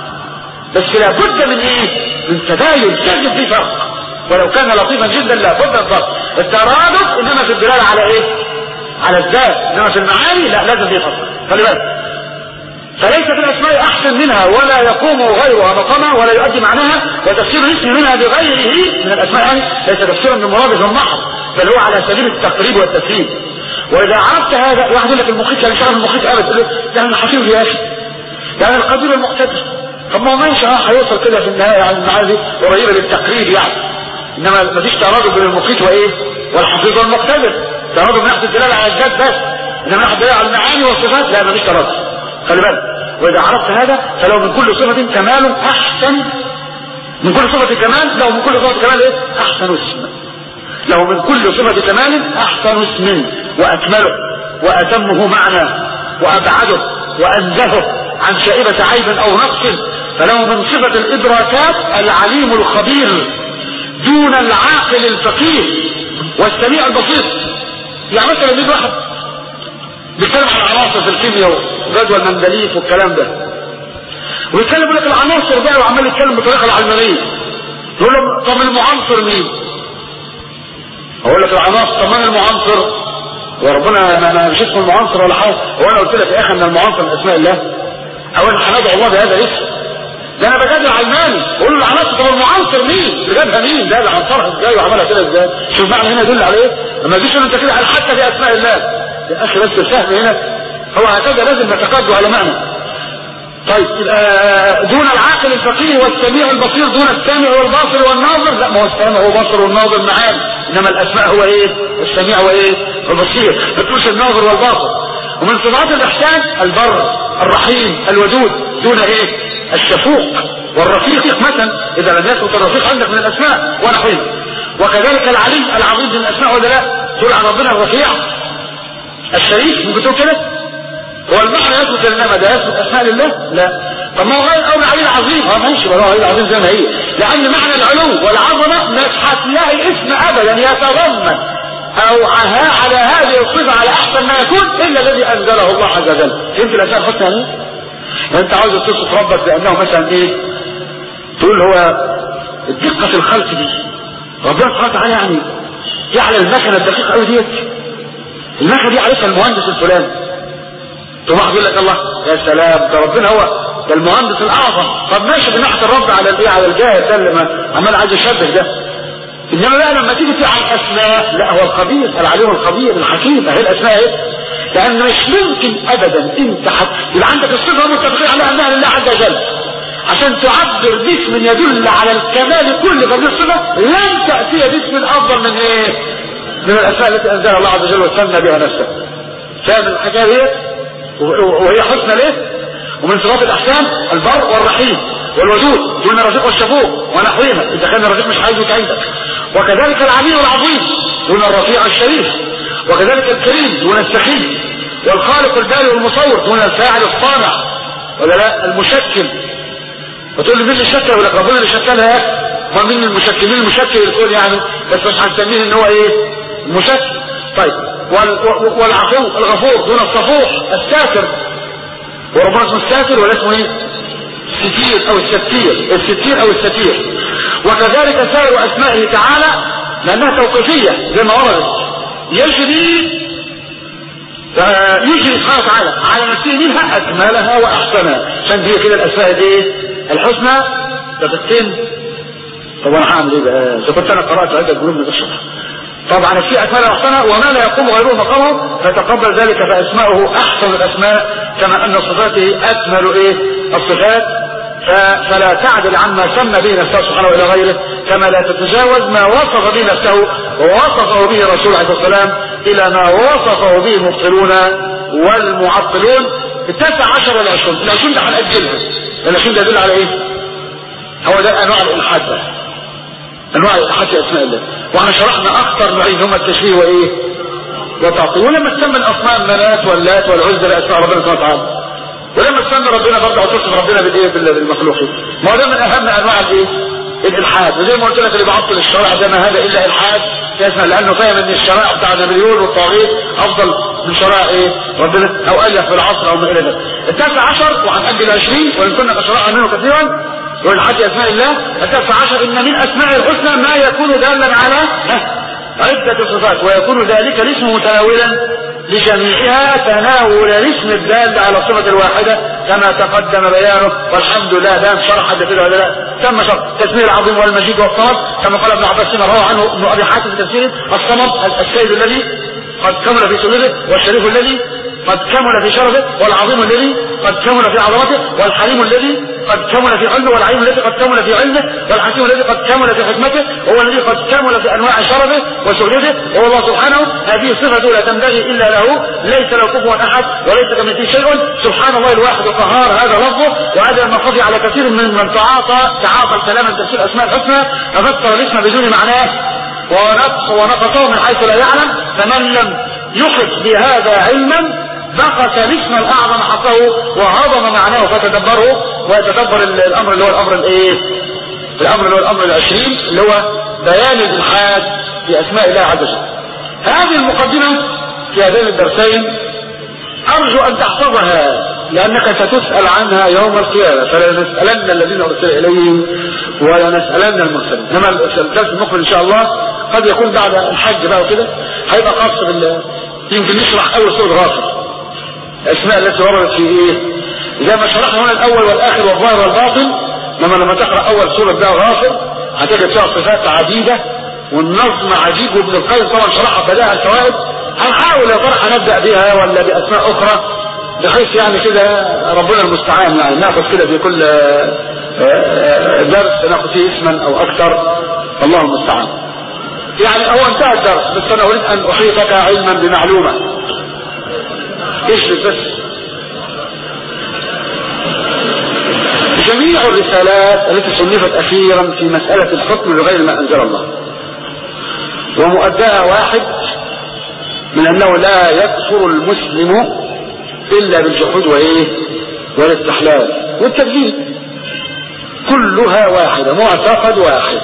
بس لابد من ايه من تباين لازم في فرق ولو كان لطيفا جدا لابد من فرق الترادف انما في الدلاله على ايه على الذات انما في المعاني لا لازم في فرق خلي بالك فليس في الاسماء احسن منها ولا يقوم غيرها مقامها ولا يؤدي معناها وتفسير الاسم منها بغيره من الاسماء يعني ليس تفسيرا بمرادف المحض بل هو على سبيل التقريب والتفهيم واذا عرفت هذا واحد يقول لك المخيط يعني شغل المخيط ابدا تقول له ده الحفيظ يا اخي يعني القدير المقتدر طب ما هو ماشي اه هيوصل كده في النهايه يعني المعاني دي قريبه للتقريب يعني انما مفيش ترادف بين المخيط وايه والحفيظ والمقتدر ترادف من ناحيه الدلاله على الذات بس انما من ناحيه الدلاله على المعاني والصفات لا مفيش ترادف خلي بالك واذا عرفت هذا فلو من كل صفة كمال احسن من كل صفة كمال لو من كل صفة كمال ايه احسن اسم لو من كل صفة كمال احسن اسم واكمله واتمه معنى وابعده وانزهه عن شائبة عيب او نقص فله من صفة الادراكات العليم الخبير دون العاقل الفقير والسميع البصير يعني مثلا يجي واحد بيتكلم عن عناصر في الكيمياء وجدول مندليف والكلام ده ويتكلم يقول لك العناصر بقى وعمال يتكلم بطريقه العلمانيه يقول له طب المعنصر مين؟ اقول لك العناصر طب من المعنصر؟ وربنا ما مش اسمه المعنصر ولا حاجه هو انا قلت لك يا اخي ان المعنصر من اسماء الله او انا هندعو الله بهذا الاسم ده انا بجادل علماني بقول له العناصر طب المعنصر مين؟ اللي جابها مين؟ ده اللي عنصرها ازاي وعملها كده ازاي؟ شوف معنى هنا يدل على ايه؟ لما تجيش انت كده على حتى في اسماء الله يا اخي بس الفهم هنا هو هكذا لازم نتقدم على معنى طيب دون العاقل الفقيه والسميع البصير دون السامع والباصر والناظر لا ما هو السامع هو البصر والناظر معان انما الاسماء هو ايه السميع وايه البصير ما تقولش الناظر والباصر ومن صفات الاحسان البر الرحيم الودود دون ايه الشفوق والرفيق مثلا اذا لم يثبت الرفيق عندك من الاسماء ونحوه وكذلك العلي العظيم من الاسماء ولا لا تقول عن ربنا الرفيع الشريف ممكن تقول كده هو المعنى يثبت انما ده يثبت اسماء لله لا طب ما هو غير او العلي العظيم اه ماشي ما هو العلي العظيم زي ما هي لان معنى العلو والعظمه مش هتلاقي اسم ابدا يتضمن او على هذه الصفه على احسن ما يكون الا الذي انزله الله عز وجل فهمت الاسماء الحسنى يعني انت عاوز تصف ربك بانه مثلا ايه تقول هو الدقه في الخلق دي ربنا سبحانه وتعالى يعني جعل المكنه الدقيقه قوي ديت المكنه دي عارفها المهندس الفلاني ثم واحد يقول لك الله يا سلام ده ربنا هو ده المهندس الاعظم طب ماشي بناحيه الرب على الايه على الجاهل ده اللي عمال عايز يشبه ده انما بقى لما تيجي على الاسماء لا هو الخبير العليم الخبير الحكيم اهي الاسماء ايه لان مش ممكن ابدا انت حت... يبقى عندك الصفه متفقين على انها لله عز وجل عشان تعبر باسم يدل على الكمال كل هذه الصفه لن تاتي باسم افضل من ايه من الاسماء التي انزلها الله عز وجل وسمى بها نفسه فاهم الحكايه دي وهي حسنى ليه ومن صفات الاحسان البر والرحيم والودود دون الرفيق والشفوق ونحوهما اذا كان الرفيق مش عايزك عندك وكذلك العلي العظيم دون الرفيع الشريف وكذلك الكريم دون السخي والخالق الباري والمصور دون الفاعل الصانع ولا لا المشكل وتقول لي مين اللي شكل يقول لك ربنا اللي شكلها ما مين المشكل مين المشكل يقول يعني بس مش هنسميه ان هو ايه المشكل طيب والعفو الغفور دون الصفوح الساتر وربنا اسمه الساتر ولا اسمه ايه الستير او الستير الستير او الستير وكذلك سائر اسمائه تعالى لانها توقيفية زي ما وردت يجري يجري سبحانه وتعالى على نفسه منها اكملها واحسنها عشان دي كده الاسماء الايه الحسنى ده بتتم طب انا هعمل ايه بقى اذا كنت انا قرات عده قلوب من الشرح طبعا في اسماء احسنها وما لا يقوم غيره مقامه فتقبل ذلك فاسماؤه احسن الاسماء كما ان صفاته اكمل ايه الصفات فلا تعدل عما سمى به نفسه سبحانه الى غيره كما لا تتجاوز ما وصف به نفسه ووصفه به الرسول عليه الصلاه والسلام الى ما وصفه به المبطلون والمعطلون التاسع عشر والعشرون العشرون ده هنأجلها العشرون ده يدل على ايه هو ده انواع الالحاد بقى انواع الالحاد في اسماء الله واحنا شرحنا اخطر نوعين هما التشبيه وايه وتعطيل ولما تسمى الاصنام منات واللات والعزى لاسماء ربنا سبحانه وتعالى ولما تسمى ربنا برضه توصف ربنا بالايه بالمخلوقين ما هو ده من اهم انواع الايه الالحاد وزي ما قلت لك اللي بيعطل الشرع ده ما هذا الا الحاد يسمع لانه فاهم ان الشرائع بتاع نابليون والطاغيت افضل من شرائع ايه ربنا او الف في العصر او ما الى ذلك التاسع عشر وهنأجل 20 وان كنا قد شرعنا منه كثيرا والحد اسماء الله التاسع عشر ان من اسماء الحسنى ما يكون دالا على عدة صفات ويكون ذلك الاسم متناولا لجميعها تناول الاسم الدال على الصفة الواحدة كما تقدم بيانه والحمد لله دام شرح حد كده ولا لا تم شرح تسمية العظيم والمجيد والصمد كما قال ابن عباس رواه عنه ابن ابي حاتم في تفسيره الصمد السيد الذي قد كمل في سلوله والشريف الذي قد كمل في شرفه والعظيم الذي قد كمل في عظمته والحليم الذي قد كمل في علمه والعليم الذي قد كمل في علمه والحكيم الذي قد كمل في حكمته وهو الذي قد كمل في انواع شرفه وشهرته وهو الله سبحانه هذه صفته لا تنبغي الا له ليس له كفوا احد وليس كمثله شيء سبحان الله الواحد القهار هذا لفظه وهذا ما خفي على كثير من من تعاطى تعاطى الكلام عن تفسير اسماء الحسنى ففسر الاسم بدون معناه ونقص ونقصه من حيث لا يعلم فمن لم يحط بهذا علما بقت الاسم الاعظم حقه وهضم معناه فتدبره ويتدبر الامر اللي هو الامر الايه الامر اللي هو الامر العشرين اللي هو بيان الالحاد في اسماء الله عز وجل هذه المقدمة في هذين الدرسين ارجو ان تحفظها لانك ستسأل عنها يوم القيامة فلنسألن الذين ارسل اليهم ولنسألن المرسلين انما الدرس المقبل ان شاء الله قد يكون بعد الحج بقى وكده هيبقى خاص بال يمكن نشرح اول سورة غافر الاسماء التي وردت في ايه زي ما شرحنا هنا الاول والاخر والظاهر والباطن لما لما تقرا اول سوره ده غافر هتجد فيها صفات عديده والنظم عجيب وابن القيم طبعا شرحها فداها الفوائد هنحاول يا ترى هنبدا بها ولا باسماء اخرى بحيث يعني كده ربنا المستعان يعني ناخذ كده في كل درس ناخذ فيه اسما او اكثر الله المستعان يعني هو انتهى الدرس بس انا اريد ان احيطك علما بمعلومه اشرف بس جميع الرسالات التي صنفت اخيرا في مسألة الحكم بغير ما انزل الله ومؤداها واحد من انه لا يكفر المسلم الا بالجحود وايه والاستحلال والتكذيب كلها واحدة معتقد واحد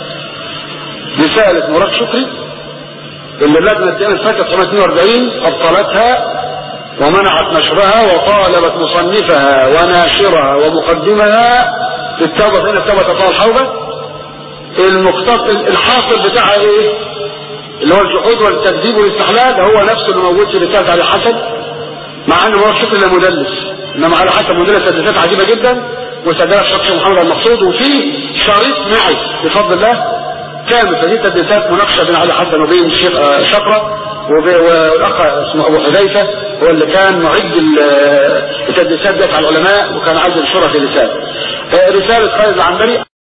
رسالة مراد شكري اللي اللجنة الدين الفاتحة 42 ابطلتها ومنعت نشرها وطالبت مصنفها وناشرها ومقدمها بالتوبة فإن التوبة تطال الحوبة المقتص الحاصل بتاعها ايه اللي هو الجحود والتكذيب والاستحلال هو نفسه اللي موجود في رسالة علي حسن مع انه هو الشكل مدلس انما علي حسن مدلس تدليسات عجيبة جدا وسجلها الشخص محمد المقصود وفي شريط معي بفضل الله كامل فدي تدليسات مناقشة بين علي حسن وبين الشيخ شقرة والاخ اسمه ابو حذيفه هو اللي كان معد التدريسات ديت على العلماء وكان عايز ينشرها في رساله رساله خالد العنبري